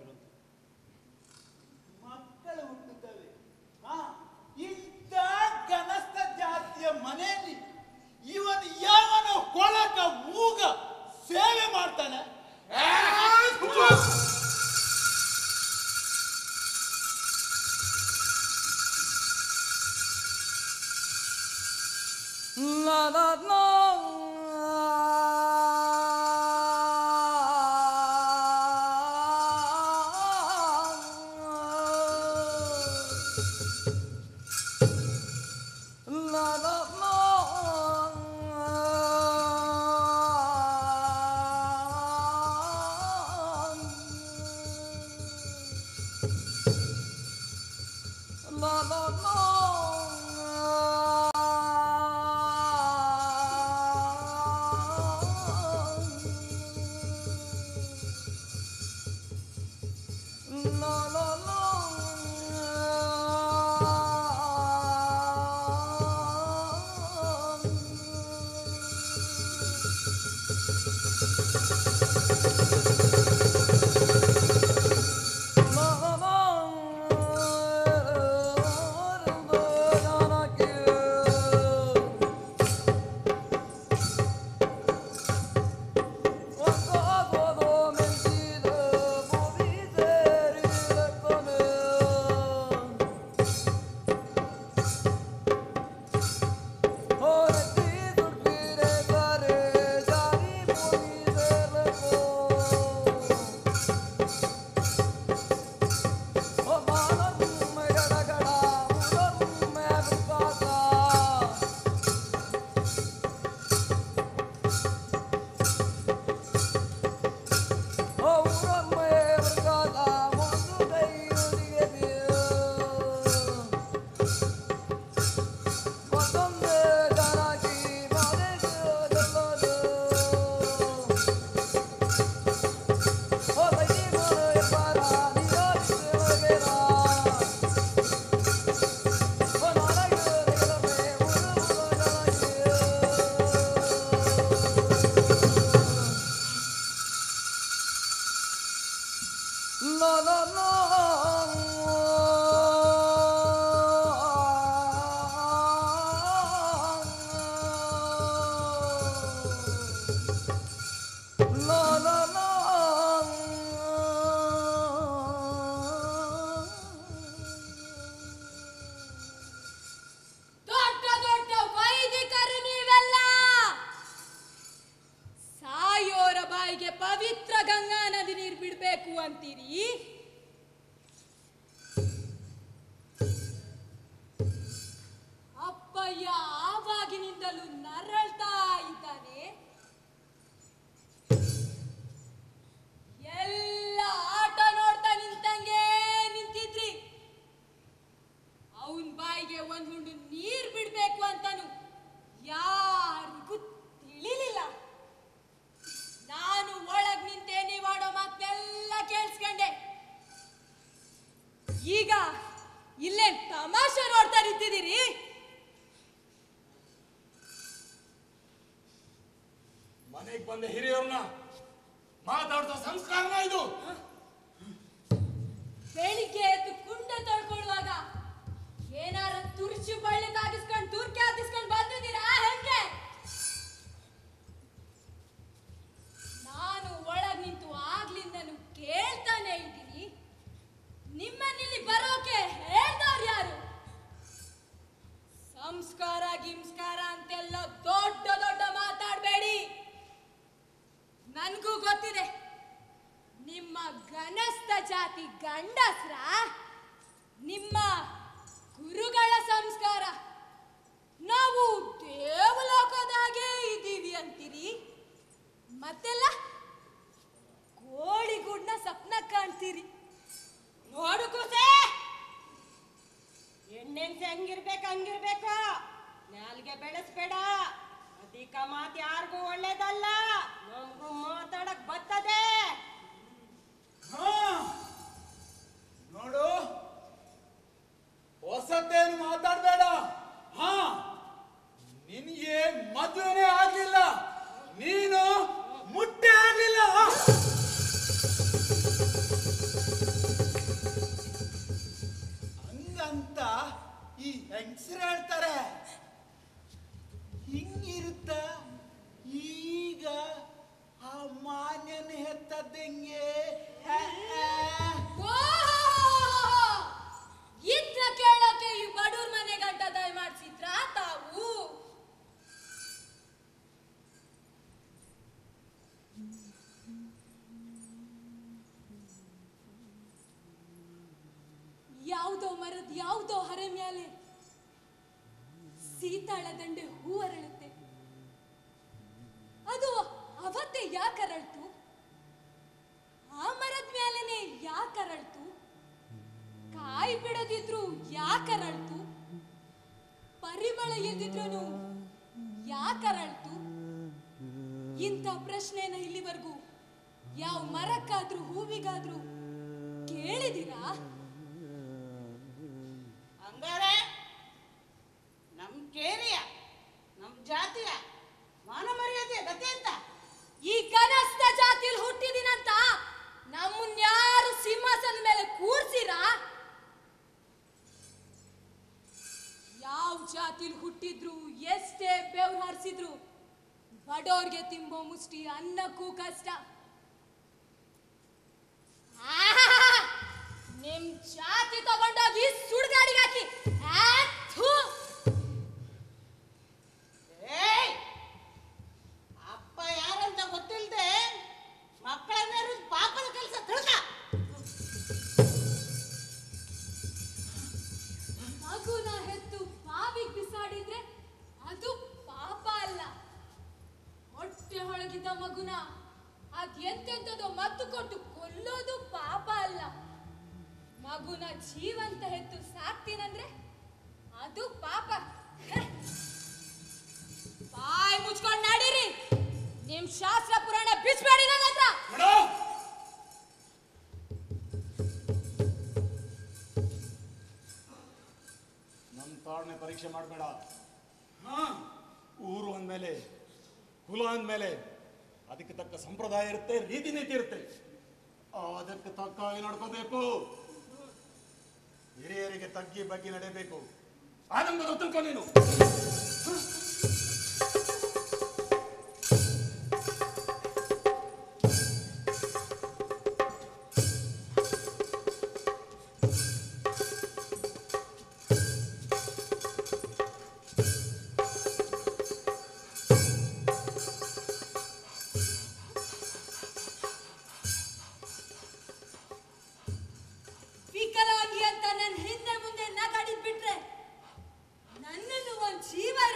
ಮಕ್ಕಳು ಹುಟ್ಟುತ್ತವೆ ಹಾ ಇಂಥ ಗನಸ್ಥ ಜಾತಿಯ ಮನೆಯಲ್ಲಿ ಇವನು ಯಾವನ ಕೊಳಕ ಮೂಗ ಸೇವೆ ಮಾಡ್ತಾನೆ La la la. La la la. La la la la la ಈಗ ಇಲ್ಲೇ ತಮಾಷೆ ನೋಡ್ತಾ ನಿಂತಿದ್ದೀರಿ ಮನೆಗೆ ಬಂದ ಹಿರಿಯವ್ರನ್ನ ಮಾತಾಡ್ತಾ ಸಂಸ್ಕಾರನ ಇದು ಬೆಳಿಗ್ಗೆ ಎದ್ದು ಕುಂಡೆ ತೊಳ್ಕೊಳ್ಳುವಾಗ ಏನಾರ ತುರ್ಚು ಬಳ್ಳಿ ತಾಗಿಸ್ಕೊಂಡು ತುರ್ಕಿ ಹಾಕಿಸ್ಕೊಂಡು ಬಂದಿದ್ದೀರಾ ಹೆಂಗೆ ನಾನು ಒಳಗ್ ನಿಂತು ಆಗ್ಲಿಂದನು ಕೇಳ್ತಾನೆ ಇದ್ದೀನಿ ನಿಮ್ಮನ್ನಿಲ್ಲಿ ಬರೋಕೆ ಹೇಳ್ದವ್ರು ಯಾರು ಸಂಸ್ಕಾರ ಗಿಂಸ್ಕಾರ ಅಂತೆಲ್ಲ ದೊಡ್ಡ ದೊಡ್ಡ ಮಾತಾಡಬೇಡಿ ನನ್ಗೂ ಗೊತ್ತಿದೆ ನಿಮ್ಮ ಗನಸ್ಥ ಜಾತಿ ಗಂಡಸ್ರ ನಿಮ್ಮ ಗುರುಗಳ ಸಂಸ್ಕಾರ ನಾವು ದೇವಲೋಕದಾಗೆ ಇದ್ದೀವಿ ಅಂತೀರಿ ಮತ್ತೆಲ್ಲ ಕೋಳಿಗೂಡ್ನ ಸಪ್ನ ಕಾಣ್ತೀರಿ ನೋಡು ಕೂಸೆ ಹೆಣ್ಣೆನ್ಸೆ ಹಂಗಿರ್ಬೇಕು ಹಂಗಿರ್ಬೇಕು ನಾಲ್ಗೆ ಬೆಳೆಸ್ಬೇಡ ಅಧಿಕ ಮಾತು ಯಾರಿಗೂ ಒಳ್ಳೇದಲ್ಲ ನಮಗೂ ಮಾತಾಡಕ್ ಬರ್ತದೆ ಹಾ ನೋಡು ಹೊಸತೇನು ಮಾತಾಡ್ಬೇಡ ಹಾ ನಿನಗೆ ಮದುವೆನೇ ಆಗ್ಲಿಲ್ಲ ನೀನು ಮುಟ್ಟೆ ಆಗ್ಲಿಲ್ಲ ಹಂಗಂತ ಈ ಹೆಂಗಸರು ಹೇಳ್ತಾರೆ ಹಿಂಗಿರುತ್ತ ಈಗ ಆ ಮಾನ್ಯನ ಹೆತ್ತದ್ದಂಗೆ ಇದ್ರ ಕೇಳೋಕೆ ಈ ಬಡೂರ್ ಮನೆ ಗಂಟ ದಯ ಮಾಡ್ಸಿದ್ರ ತಾವು ಯಾವುದೋ ಮರದ ಯಾವುದೋ ಹರೆ ಮ್ಯಾಲೆ ಸೀತಾಳ ದಂಡೆ ಹೂ ಅರಳುತ್ತೆ ಅದು ಅವತ್ತೇ ಯಾಕೆ ಅರಳ್ತು ಆ ಮರದ ಮ್ಯಾಲೆನೆ ಯಾಕೆ ಅರಳ್ತು ಕಾಯಿ ಬಿಡದಿದ್ರು ಯಾಕೆ ಅರಳ್ತು ಪರಿಮಳ ಇಲ್ದಿದ್ರು ಯಾಕೆ ಅರಳ್ತು ಇಂಥ ಪ್ರಶ್ನೆನ ಇಲ್ಲಿವರೆಗೂ ಯಾವ ಮರಕ್ಕಾದ್ರೂ ಹೂವಿಗಾದ್ರೂ ಕೇಳಿದಿರಾ ಹಂಗಾರೆ ನಮ್ ಕೇರಿಯ ನಮ್ ಜಾತಿಯ ಮಾನ ಮರ್ಯಾದೆ ಗತಿ ಅಂತ ಈ ಕನಸ್ಥ ಜಾತಿಲ್ ಹುಟ್ಟಿದಿನಂತ ನಮ್ಮನ್ಯಾರು ಸಿಂಹಾಸನ ಮೇಲೆ ಕೂರ್ಸಿರಾ ಯಾವ ಜಾತಿಲ್ ಹುಟ್ಟಿದ್ರು ಎಷ್ಟೇ ಬೆವ್ರು ಹರಿಸಿದ್ರು ಬಡೋರ್ಗೆ ತಿಂಬೋ ಮುಷ್ಟಿ ಅನ್ನಕ್ಕೂ ಕಷ್ಟ ಆಹಾಹಾಹಾ! ನಿಮ್ ಜಾತಿ ತಗೊಂಡೋಗಿ ಸುಡ್ಗಾಡಿಗೆ ಹಾಕಿ ಆ, ಥು! ಏಯ್ ಅಪ್ಪ ಯಾರಂತ ಗೊತ್ತಿಲ್ದೆ ಮಕ್ಕಳನ್ನ ಪಾಪದ ಕೆಲಸ ತಿಳ್ಕ ಮಗುನ ಹೆತ್ತು ಬಾವಿಗ್ ಬಿಸಾಡಿದ್ರೆ ಅದು ಪಾಪ ಅಲ್ಲ ಹೊಟ್ಟೆ ಒಳಗಿದ್ದ ಮಗುನ ಅದ್ ಎಂತೆಂತದೋ ಮದ್ದು ಕೊಟ್ಟು ಕೊಲ್ಲೋದು ಪಾಪ ಅಲ್ಲ ಮಗುನ ಜೀವಂತ ಹೆತ್ತು ಸಾಕ್ತೀನಂದ್ರೆ ಅದು ಪಾಪ ಹೆ. ಬಾಯ್ ಮುಚ್ಕೊಂಡ್ ನಡೀರಿ ನಿಮ್ ಶಾಸ್ತ್ರ ಪುರಾಣ ಬಿಚ್ಬೇಡಿ ನನ್ನ ಹತ್ರ ಮೇಡಮ್ ನಮ್ಮ ತಾಳ್ಮೆ ಪರೀಕ್ಷೆ ಮಾಡಬೇಡ ಹಾ ಊರು ಅಂದಮೇಲೆ ಕುಲ ಅಂದಮೇಲೆ ಅದಕ್ಕೆ ತಕ್ಕ ಸಂಪ್ರದಾಯ ಇರುತ್ತೆ ರೀತಿ ನೀತಿ ಇರುತ್ತೆ ಅದಕ್ಕೆ ತಕ್ಕ ಹಾಗೆ ನಡ್ಕೋಬೇಕು ಹಿರಿಯರಿಗೆ ತಗ್ಗಿ ಬಗ್ಗಿ ನಡೆಯಬೇಕು ಆನಂದದ ತಿಳ್ಕೊ ನೀನು ವಿಕಲಾಂಗಿ ಅಂತ ನನ್ನ ಹಿಂದೆ ಮುಂದೆ ನಗಾಡಿದ್ ಬಿಟ್ರೆ ನನ್ನನ್ನು ಒಂದ್ ಜೀವ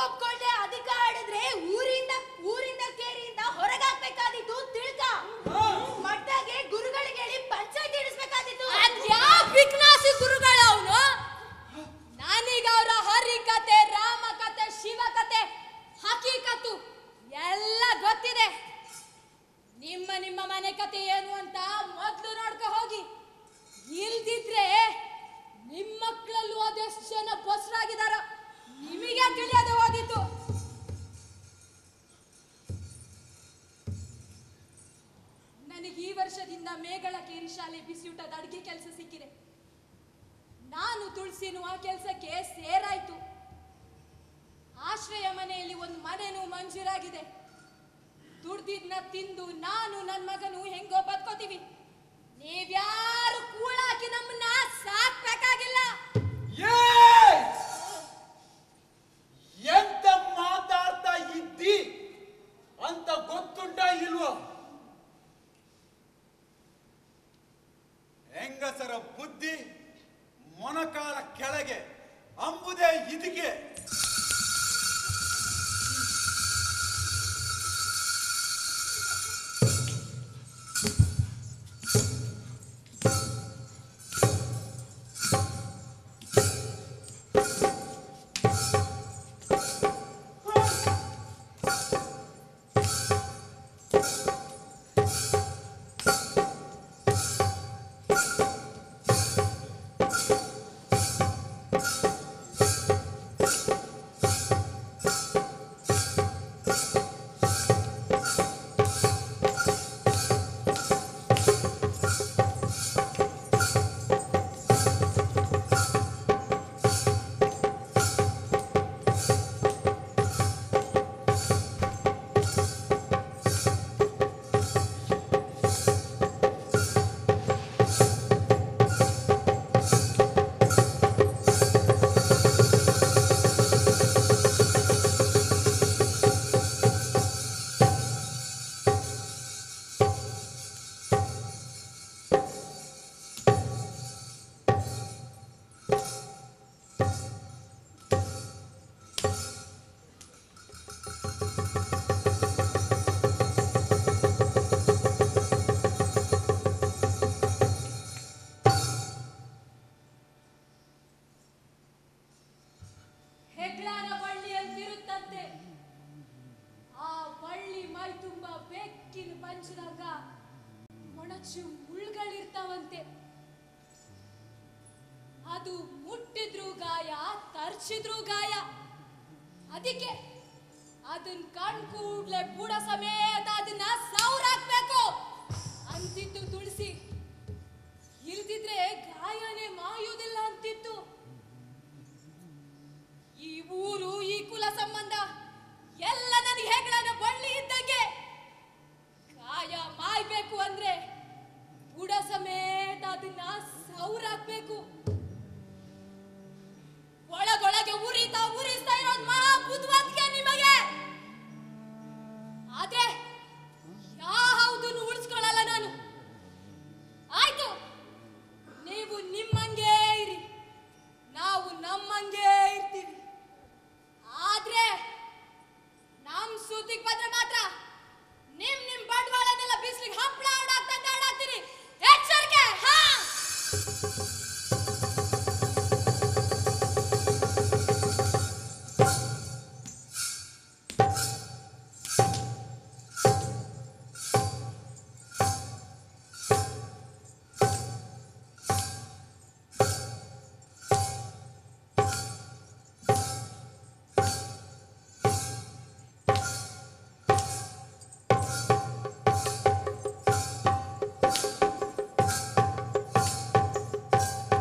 ಒಪ್ಕೊಳ್ದೆ ಅದಕ್ಕ ಆಡಿದ್ರೆ ಊರಿಂದ ಊರಿಂದ ಕೇರಿಯಿಂದ ಹೊರಗಾಕ್ಬೇಕಾದಿತ್ತು ತಿಳ್ಕ ಮಟ್ಟಾಗೆ ಗುರುಗಳಿಗೆ ಹೇಳಿ ಪಂಚಾಯತ್ ಇಡಿಸ್ಬೇಕಾದಿತ್ತು ಅದ್ಯಾವ ವಿಘ್ನಾಸಿ ಗುರುಗಳು ಅವನು ನಾನೀಗ ಅವರ ಹರಿಕತೆ ರಾಮಕತೆ ಶಿವಕತೆ ಹಕೀಕತ್ತು ಎಲ್ಲ ಗೊತ್ತಿದೆ ನಿಮ್ಮ ನಿಮ್ಮ ಮನೆ ಕತೆ ಏನು ಅಂತ ಮೊದ್ಲು ನೋಡ್ಕೊ ಹೋಗಿ ಇಲ್ದಿದ್ರೆ ನಿಮ್ಮ ಮಕ್ಕಳಲ್ಲೂ ಅದೆಷ್ಟು ಜನ ಬಸ್ರಾಗಿದಾರ ನಿಮಗೆ ತಿಳಿಯದೆ ಹೋಗಿತ್ತು ನನಗೆ ಈ ವರ್ಷದಿಂದ ಮೇಗಳ ಕೇರಿ ಶಾಲೆ ಬಿಸಿಯೂಟದ ಅಡಿಗೆ ಕೆಲಸ ಸಿಕ್ಕಿದೆ ನಾನು ತುಳಸಿನು ಆ ಕೆಲಸಕ್ಕೆ ಸೇರಾಯ್ತು ಆಶ್ರಯ ಮನೆಯಲ್ಲಿ ಒಂದು ಮನೆನೂ ಮಂಜೂರಾಗಿದೆ ದುಡ್ದಿದ್ನ ತಿಂದು ನಾನು ನನ್ನ ಮಗನು ಹೆಂಗೋ ಬದ್ಕೋತೀವಿ ನೀವ್ಯಾರು ಕೂಳಾಕಿ ನಮ್ಮನ್ನ ಸಾಕ್ಬೇಕಾಗಿಲ್ಲ ಎಂತ ಮಾತಾಡ್ತಾ ಇದ್ದಿ ಅಂತ ಗೊತ್ತುಂಟ ಇಲ್ವೋ ಹೆಂಗಸರ ಬುದ್ಧಿ ಮೊನಕಾಲ ಕೆಳಗೆ ಅಂಬುದೇ ಇದಕ್ಕೆ ಹೆಗ್ಲಾನ ಬಳ್ಳಿ ಅಂತಿರುತ್ತಂತೆ ಆ ಬಳ್ಳಿ ಮೈ ತುಂಬ ಬೆಕ್ಕಿನ ಪಂಚದಾಗ ಮೊಣಚು ಮುಳ್ಗಳಿರ್ತಾವಂತೆ ಅದು ಮುಟ್ಟಿದ್ರು ಗಾಯ ತರ್ಚಿದ್ರು ಗಾಯ ಅದಕ್ಕೆ ಅದನ್ ಕಣ್ ಕೂಡ್ಲೆ ಬುಡ ಸಮೇತ ಅದನ್ನ ಸೌರಾಕ್ಬೇಕು ಅಂತಿತ್ತು ತುಳಸಿ ಇಲ್ದಿದ್ರೆ ಗಾಯನೇ ಮಾಯುವುದಿಲ್ಲ ಅಂತಿತ್ತು ಈ ಊರು ಈ ಕುಲ ಸಂಬಂಧ ಎಲ್ಲ ನನಗೆ ಹೆಗ್ಳನ ಬಳ್ಳಿ ಇದ್ದಂಗೆ ಕಾಯ ಮಾಯ್ಬೇಕು ಅಂದ್ರೆ ಬುಡ ಸಮೇತ ಅದನ್ನ ಸೌರಾಕ್ಬೇಕು ಒಳಗೊಳಗೆ ಉರಿತಾ ಉರಿಸ್ತಾ ಇರೋದು ಮಹಾ ಬುದ್ಧಿವಂತಿಕೆ ನಿಮಗೆ ಆದ್ರೆ ಯಾವುದನ್ನು ಉಳಿಸ್ಕೊಳ್ಳಲ್ಲ ನಾನು ಆಯ್ತು ನೀವು ನಿಮ್ಮಂಗೆ ಇರಿ ನಾವು ನಮ್ಮಂಗೆ ಇರ್ತೀವಿ ಆದ್ರೆ ನಮ್ ಸುದ್ದಿಗೆ ಬಂದ್ರೆ ಮಾತ್ರ ನಿಮ್ ನಿಮ್ ಬಂಡವಾಳನೆಲ್ಲ ಬಿಸ್ಲಿಗೆ ಹಪ್ಪಳ ಆಡಾಕ್ತಂಗೆ ಆಡಾಕ್ತೀರಿ ಎಚ್ಚರಿಕೆ ಹಾ ಆ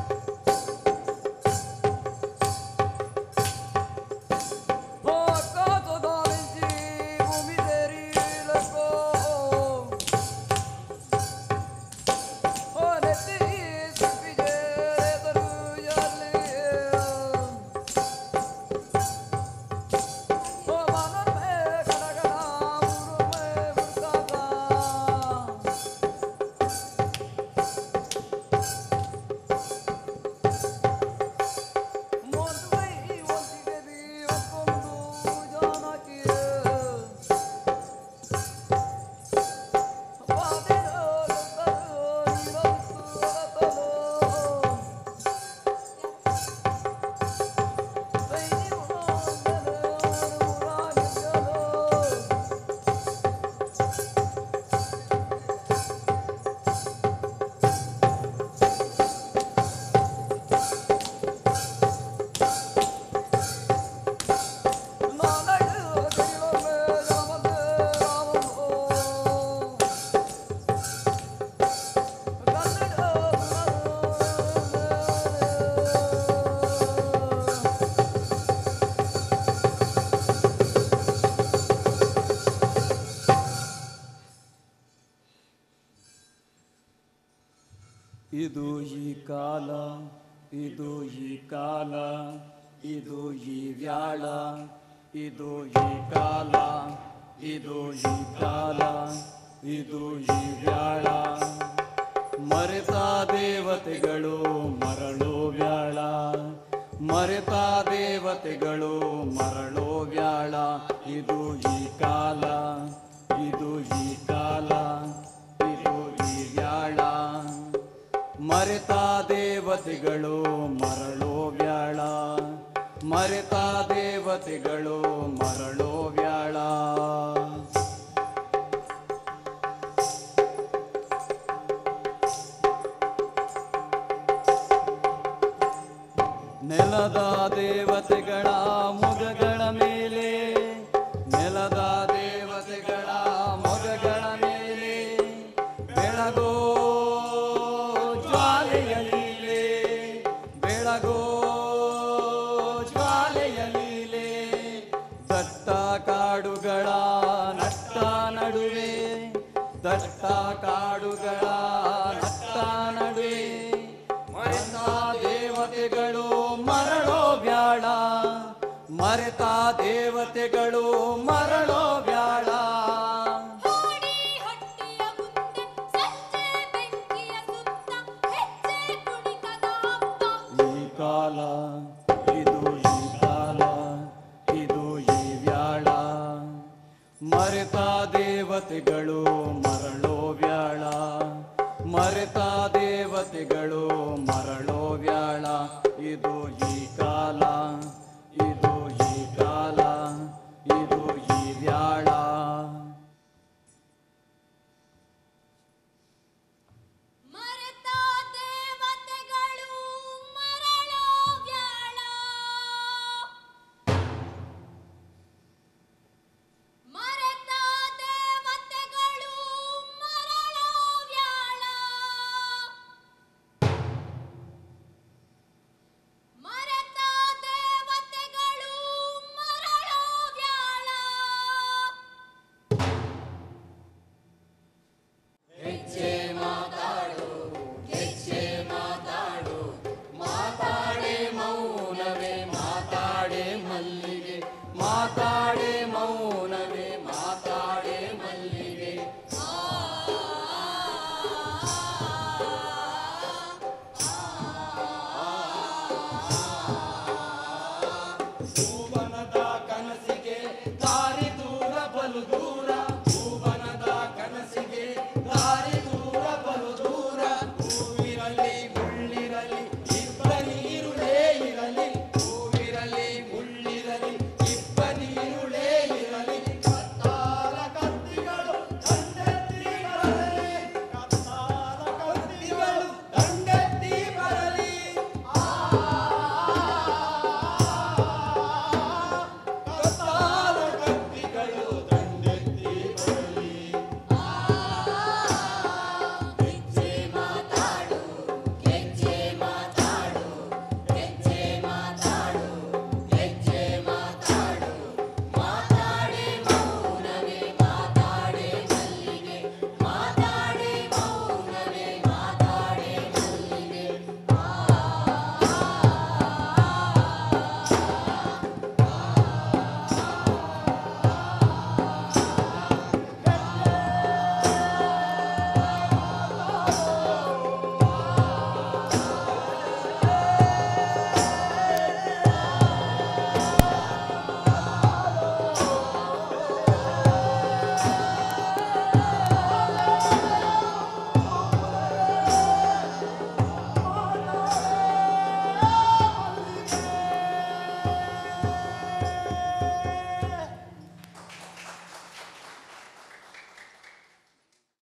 ಇದು ಈ ಕಾಲ ಇದು ಈ ಕಾಲ ಇದು ಈ ವ್ಯಾಳ ಇದು ಈ ಕಾಲ ಇದು ಈ ಕಾಲ ಇದು ಈ ವ್ಯಾಳ ಮರೆತ ದೇವತೆಗಳು ಮರಳು ವ್ಯಾಳ ಮರೆತ ದೇವತೆಗಳು ಮರಳೋ ವ್ಯಾಳ ಇದು ಈ ಕಾಲ ಇದು ಈ ಕಾಲ ಇದು ಈ ವ್ಯಾಳ ಮರೆತ ದೇವತೆಗಳು ಮರಳೋ ವ್ಯಾಳ ಮರೆತ ದೇವತೆಗಳು ಮರಳೋ ವ್ಯಾಳ ನೆಲದ ದೇವತೆಗಳ ಮೊಗಗಳ ಮೇಲೆ ನೆಲದ ದೇವತೆಗಳ ಮೊಗಗಳ ಮೇಲೆ ಬೆಳಗೋ ಜ್ವಾಲೆಯ ಲೀಲೆ ಬೆಳಗೋ ಜ್ವಾಲೆಯ ಲೀಲೆ ದಟ್ಟ ಕಾಡುಗಳ ನಟ್ಟ ನಡುವೆ ದಟ್ಟ ಕಾಡುಗಳ ನಟ್ಟ ನಡುವೆ ಮರೆತ ದೇವತೆಗಳು ಮರಳೋ ಬ್ಯಾಳ ಮರೆತ ದೇವತೆಗಳು ಮರಳೋ ಬ್ಯಾಳ ಹೋಡಿ ಹೊಟ್ಟೆಯ ಮುಂದೆ ಸಂಜೆ ಬೆಂಕಿಯ ಸುತ್ತ ಹೆಜ್ಜೆ ಕುಣಿತದ ಹಬ್ಬ ಈ ಕಾಲ ಇದು ಈ ಕಾಲ ಇದು ಈ ವ್ಯಾಳ ಮರೆತ ದೇವತೆಗಳು ಮರಳೋ ವ್ಯಾಳ ಮರೆತ ದೇವತೆಗಳು ಮರಳೋ ವ್ಯಾಳ ಇದು ಈ